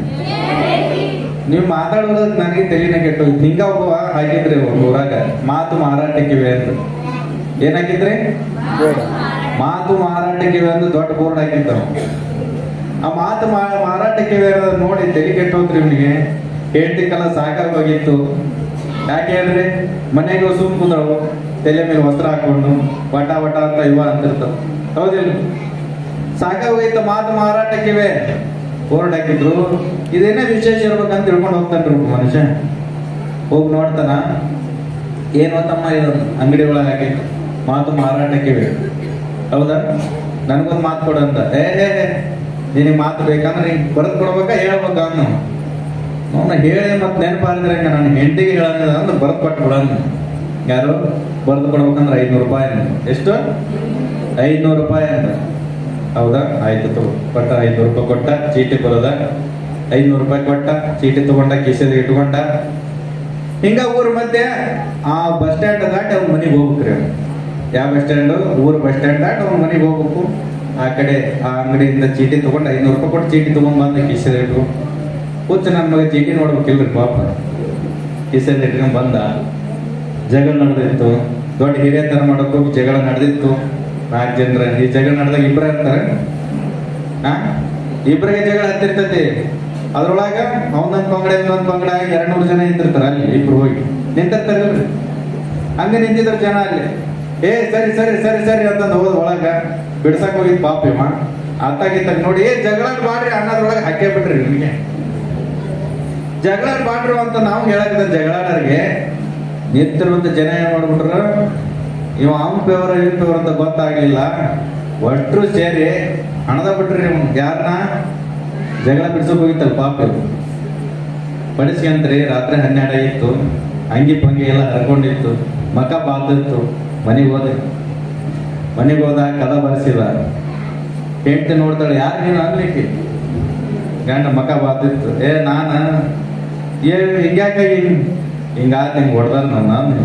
ನೀವು ಮಾತಾಡೋದಕ್ಕೆ ನನಗೆ ತಲೆನ ಕೆಟ್ಟು ಹಿಂಗ ಹೋಗುವ ಹಾಕಿದ್ರಿ ಒಂದು ಊರಾಗ ಮಾತು ಮಾರಾಟಕ್ಕಿವೆ ಅಂತ ಏನ್ ಹಾಕಿದ್ರಿ ಮಾತು ಮಾರಾಟಕ್ಕಿವೆ ಅಂತ ದೊಡ್ಡ ಬೋರ್ಡ್ ಹಾಕಿದ್ದಾವ ಆ ಮಾತು ಮಾ- ಮಾರಾಟಕ್ಕಿವೆ ಅನ್ನೋದನ್ನ ನೋಡಿ ತಲೆ ಕೆಟ್ಟೋದ್ರಿ ಇವನಿಗೆ ಹೇಳ್ತಿಕ್ಕಲ್ಲ ಸಾಕಾಗಿ ಹೋಗಿತ್ತು ಯಾಕೆ ಹೇಳ್ರಿ ಮನೆಗೆ ಸುಮ್ ಕುಂದ್ರವು ತಲೆ ಮೇಲೆ ವಸ್ತ್ರ ಹಾಕೊಂಡು ವಟ ವಟ ಅಂತ ಇವ ಅಂತಿರ್ತಾವ ಹೌದಿಲ್ಲ ಸಾಕಾಗೋಯ್ತು ಮಾತು ಮಾರಾಟಕ್ಕಿವೆ ಬೋರ್ಡ್ ಹಾಕಿದ್ರು ಇದೇನೇ ವಿಶೇಷ ಇರ್ಬೇಕಂತ ತಿಳ್ಕೊಂಡು ಹೋಗ್ತಾನ್ರಿ ಒಬ್ಬ ಮನುಷ್ಯ ಹೋಗಿ ನೋಡ್ತಾನ ಏನು ಅಂತಮ್ಮ ಇದು ಅಂಗಡಿ ಒಳಗೆ ಹಾಕಿತ್ತು ಮಾತು ಮಾರಾಟಕ್ಕಿವೆ ಹೌದಾ ನನಗೊಂದು ಮಾತು ಕೊಡು ಅಂತ ಏ ಏ ಏ, ನಿನಗೆ ಮಾತು ಬೇಕಂದ್ರೆ ಹಿಂಗ್ ಬರೆದು ಕೊಡ್ಬೇಕಾ ಹೇಳ್ಬೇಕಾ ಅವನು ಅವನ ಹೇಳಿ ಮತ್ತೆ ನೆನಪಾದ್ರೆ ಹಂಗ ನಾನು ಹೆಂಡತಿಗೆ ಹೇಳಂಗ ಅಂದ್ರೆ ಬರೆದು ಕೊಟ್ಟು ಬಿಡೋಣ ಯಾರು ಬರೆದು ಕೊಡ್ಬೇಕಂದ್ರೆ ಐದ್ನೂರು ರೂಪಾಯಿ ಅಂತ. ಎಷ್ಟು ಐದ್ನೂರು ರೂಪಾಯಿ ಅಂತ ಹೌದಾ ಆಯ್ತು ತಗೋ ಕೊಟ್ಟ ಐದ್ನೂರು ರೂಪಾಯಿ ಕೊಟ್ಟ ಚೀಟಿ ಬರೋದ ಐದ್ನೂರು ರೂಪಾಯಿ ಕೊಟ್ಟ ಚೀಟಿ ತಗೊಂಡ ಕಿಸೆದ ಇಟ್ಕೊಂಡ ಹಿಂಗ ಊರ ಮಧ್ಯೆ ಆ ಬಸ್ ಸ್ಟ್ಯಾಂಡ್ ದಾಟಿ ಅವ್ನ ಮನೆಗೆ ಹೋಗ್ಬೇಕ್ರಿ ಅವ್ನು. ಯಾವ ಬಸ್ ಸ್ಟ್ಯಾಂಡ್ ಊರ್ ಬಸ್ ಸ್ಟ್ಯಾಂಡ್ ದಾಟಿ ಅವ್ನ ಮನೆಗೆ ಹೋಗ್ಬೇಕು ಆ ಕಡೆ ಆ ಅಂಗಡಿಯಿಂದ ಚೀಟಿ ತಗೊಂಡು ಐನೂರು ರೂಪಾಯಿ ಕೊಟ್ಟು ಚೀಟಿ ತಗೊಂಡ್ ಬಂದ ಕಿಸೆದ ಇಟ್ಕೊಂಡು ಹುಚ್ಚ ನನ್ನ ಮಗ ಚೀಟಿ ನೋಡ್ಬೇಕಿಲ್ರಿ ಪಾಪ ಕಿಸೆದ ಇಟ್ಕೊಂಡ್ ಬಂದ ಜಗಳ ನಡೆದಿತ್ತು ದೊಡ್ಡ ಹಿರಿಯತನ ಮಾಡೋಕೆ ಹೋಗಿ ಜಗಳ ನಡೆದಿತ್ತು ನಾಲ್ಕು ಜನರ ಈ ಜಗಳ ನಡೆದಾಗ ಇಬ್ಬರ ಇರ್ತಾರೆ ಆ ಇಬ್ಬರಿಗೆ ಜಗಳ ಹತ್ತಿರ್ತೈತಿ ಅದ್ರೊಳಗ ಅವನೊಂದ್ ಪಂಗಡ ಇನ್ನೊಂದ್ ಪಂಗಡ ಎರಡ್ ನೂರು ಜನ ನಿಂತಿರ್ತಾರ ಅಲ್ಲಿ ಇಬ್ರು ಹೋಗಿ ನಿಂತಿರ್ತಾರಲ್ರಿ ಹಂಗ ನಿಂತಿದ್ರ ಜನ ಅಲ್ಲಿ ಏ ಸರಿ ಸರಿ ಸರಿ ಸರಿ ಅಂತಂದ್ ಹೋದ ಒಳಗ ಬಿಡ್ಸಕ್ ಹೋಗಿದ್ ಪಾಪ ಇವ ಅತ್ತಾಗಿತ್ತಾಗ ನೋಡಿ ಏ ಜಗಳ ಮಾಡ್ರಿ ಅನ್ನೋದ್ರೊಳಗೆ ಹಾಕೇ ಬಿಟ್ರಿ ನಿಮಗೆ ಜಗಳ ಮಾಡ್ರು ಅಂತ ನಾವು ಹೇಳಕ್ಕಿದ ಜಗಳಾಡರಿಗೆ ನಿಂತಿರುವಂತ ಜನ ಏನ್ ಮಾಡ್ಬಿಟ್ರು ಇವ ಅವ್ನ ಪೇವರ ಇವ್ ಪೇವರ್ ಅಂತ ಗೊತ್ತಾಗ್ಲಿಲ್ಲ ಒಟ್ರು ಸೇರಿ ಹಣದ ಬಿಟ್ರಿ ನೀವು ಯಾರನ್ನ ಜಗಳ ಬಿಡ್ಸಕ್ ಹೋಗಿತ್ತಲ್ಲ ಪಾಪ ಇವ್ರು. ಬಡಿಸ್ಕೊಂತ್ರಿ ರಾತ್ರಿ ಹನ್ನೆರಡು ಆಗಿತ್ತು ಅಂಗಿ ಪಂಗಿ ಎಲ್ಲ ಹರ್ಕೊಂಡಿತ್ತು ಮಕ ಬಾತಿತ್ತು ಮನೆಗೆ ಹೋದೆ ಮನೆಗೆ ಹೋದಾಗ ಕದ ಬರ್ಸಿಲ್ಲ ಹೆಂಡತಿ ನೋಡ್ತಾಳೆ ಯಾರು ನೀನು ಅನ್ಲಿಕ್ಕೆ ಗಂಡ ಮಕ ಬಾತಿತ್ತು ಏ ನಾನ ಏ ಹಿಂಗ್ಯಾಕ ಹಿಂಗ್ ಹಿಂಗಾತ ಹಿಂಗ್ ಹೊಡ್ದಾರ ನಾನು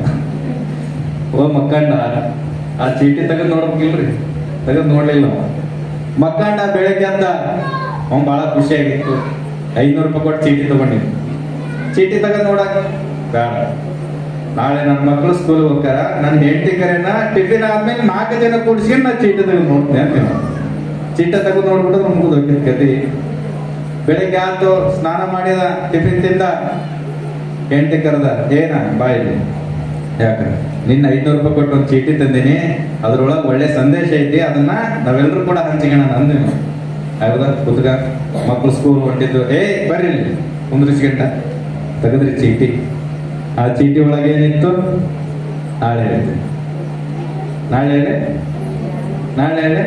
ಓ ಮಕ್ಕಂಡ ಆ ಚೀಟಿ ತೆಗೆದು ನೋಡ್ಬೇಕಿಲ್ರಿ ತೆಗೆದು ನೋಡ್ಲಿಲ್ಲ ಅವ. ಮಕ್ಕಂಡ ಬೆಳಗ್ಗೆ ಅಂತ ಅವ್ನ್ ಬಹಳ ಖುಷಿಯಾಗಿತ್ತು ಐನೂರು ರೂಪಾಯಿ ಕೊಟ್ಟು ಚೀಟಿ ತಗೊಂಡಿದ್ದು ಚೀಟಿ ತೆಗೆದು ನೋಡಕ್ ಬೇಡ ನಾಳೆ ನನ್ನ ಮಕ್ಕಳು ಸ್ಕೂಲ್ ಹೋಗ್ತಾರ ನನ್ನ ಹೆಂಡತಿ ಕರೆನ ಟಿಫಿನ್ ಆದ್ಮೇಲೆ ನಾಲ್ಕು ಜನ ಕೂಡಿಸ್ಕೊಂಡು ನಾ ಚೀಟಿ ತೆಗೆದು ನೋಡ್ತೀನಿ ಅಂತ ಚೀಟ ತೆಗೆದು ನೋಡ್ಬಿಟ್ಟು ಮುಗಿದು ಹೋಗಿದ್ ಕತಿ ಬೆಳಿಗ್ಗೆ ಆತು ಸ್ನಾನ ಮಾಡಿದ ಟಿಫಿನ್ ತಿಂದ ಹೆಂಡತಿ ಕರೆದ ಏನ ಬಾಯಿಲಿ ಯಾಕ ನಿನ್ನ ಐದ್ನೂರು ರೂಪಾಯಿ ಕೊಟ್ಟು ಒಂದು ಚೀಟಿ ತಂದೀನಿ ಅದ್ರೊಳಗೆ ಒಳ್ಳೆ ಸಂದೇಶ ಐತಿ ಅದನ್ನ ನಾವೆಲ್ಲರೂ ಕೂಡ ಹಂಚಿಕೋಣ ಅಂದ್ವಿ ಹೌದಾ ಕುತ್ಕ ಮಕ್ಕಳು ಸ್ಕೂಲ್ ಹೊಂಟಿದ್ದು ಏ ಬರ್ರಿ ಇಲ್ಲಿ ಕುಂದ್ರಿಸ್ಕೊಂಡ ತೆಗೆದ್ರಿ ಚೀಟಿ ಆ ಚೀಟಿ ಒಳಗೆ ಏನಿತ್ತು ನಾಳೆ ಹೇಳ್ತೀನಿ ನಾಳೆ ಹೇಳಿ ನಾಳೆ ಹೇಳಿ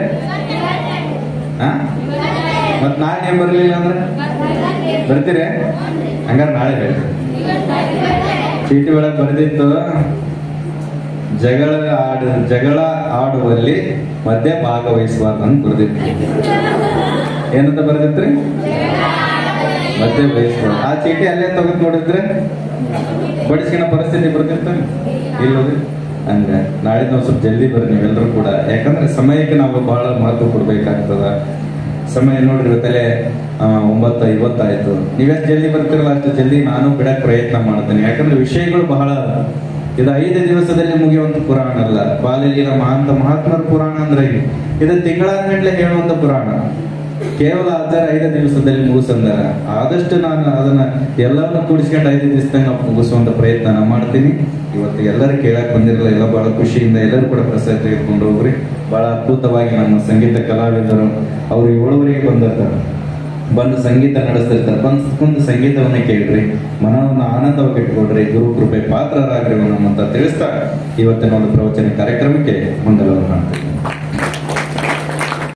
ಹಾ ಮತ್ ನಾಳೆ ಏನ್ ಬರ್ಲಿಲ್ಲ ಅಂದ್ರೆ ಬರ್ತೀರಿ ಹಂಗಾರೆ ನಾಳೆ ಹೇಳಿ ಚೀಟಿ ಒಳಗೆ ಬರೆದಿತ್ತು ಜಗಳ ಆಡ ಜಗಳ ಆಡುವಲ್ಲಿ ಮಧ್ಯೆ ಭಾಗವಹಿಸಬಾರ್ದು ಅಂತ ಬರೆದಿತ್ತು ಏನಂತ ಬರೆದಿತ್ರಿ ಮಧ್ಯ ವಯಸ್ಸು ಆ ಚೀಟಿ ಅಲ್ಲೇ ತೆಗೆದು ನೋಡಿದ್ರೆ ಬಡಿಸ್ಕಿನ ಪರಿಸ್ಥಿತಿ ಬರ್ತಿರ್ತ ಇಲ್ಲದೆ ಹಂಗ ನಾಳೆ ನಾವು ಸ್ವಲ್ಪ ಜಲ್ದಿ ಬರ್ರಿ ನೀವೆಲ್ಲರೂ ಕೂಡ ಯಾಕಂದ್ರೆ ಸಮಯಕ್ಕೆ ನಾವು ಬಹಳ ಮಹತ್ವ ಕೊಡ್ಬೇಕಾಗ್ತದ ಸಮಯ ನೋಡ್ರಿ ಇವತ್ತಲೆ ಆ, ಒಂಬತ್ತು ಐವತ್ತಾಯ್ತು ನೀವೆಷ್ಟು ಜಲ್ದಿ ಬರ್ತಿರಲ್ಲ ಅಷ್ಟು ಜಲ್ದಿ ನಾನು ಬಿಡಕ್ ಪ್ರಯತ್ನ ಮಾಡ್ತೇನೆ ಯಾಕಂದ್ರೆ ವಿಷಯಗಳು ಬಹಳ ಇದು ಐದು ದಿವಸದಲ್ಲಿ ಮುಗಿಯುವಂತ ಪುರಾಣ ಅಲ್ಲ ಬಾಲ್ಯಲೀಲ ಮಹಾಂತ ಮಹಾತ್ಮರ ಪುರಾಣ ಅಂದ್ರೆ ಇದು. ಇದು ತಿಂಗಳಾದ್ಮೇಲೆ ಹೇಳುವಂತ ಪುರಾಣ ಕೇವಲ ಆಚಾರ ಐದು ದಿವಸದಲ್ಲಿ ಮುಗಿಸಂದಾರ ಆದಷ್ಟು ನಾನು ಅದನ್ನ ಎಲ್ಲವನ್ನು ಕೂಡಿಸ್ಕೊಂಡು ಐದು ದಿವಸದಾಗ ನಾವು ಮುಗಿಸುವಂತ ಪ್ರಯತ್ನ ನಾನು ಮಾಡ್ತೀನಿ ಇವತ್ತು ಎಲ್ಲರೂ ಕೇಳಕ್ ಬಂದಿರಲ್ಲ ಎಲ್ಲ ಬಹಳ ಖುಷಿಯಿಂದ ಎಲ್ಲರೂ ಕೂಡ ಪ್ರಸಾದ ತೆಗೆದುಕೊಂಡು ಹೋಗ್ರಿ ಬಹಳ ಅದ್ಭುತವಾಗಿ ನಮ್ಮ ಸಂಗೀತ ಕಲಾವಿದರು ಅವರು ಏಳುವರೆಗೆ ಬಂದಿರ್ತಾರೆ ಬಂದು ಸಂಗೀತ ನಡೆಸ್ತಿರ್ತಾರೆ ಬಂದು ಕುಂತು ಸಂಗೀತವನ್ನ ಕೇಳ್ರಿ ಮನವನ್ನ ಆನಂದವಾಗಿ ಇಟ್ಕೊಳ್ರಿ ಗುರು ಕೃಪೆ ಪಾತ್ರರಾಗ್ರಿ ನಮ್ಮಂತ ತಿಳಿಸ್ತಾ ಇವತ್ತಿನ ಒಂದು ಪ್ರವಚನ ಕಾರ್ಯಕ್ರಮಕ್ಕೆ ಮಂಗಲವನ್ನು ಮಾಡ್ತೀನಿ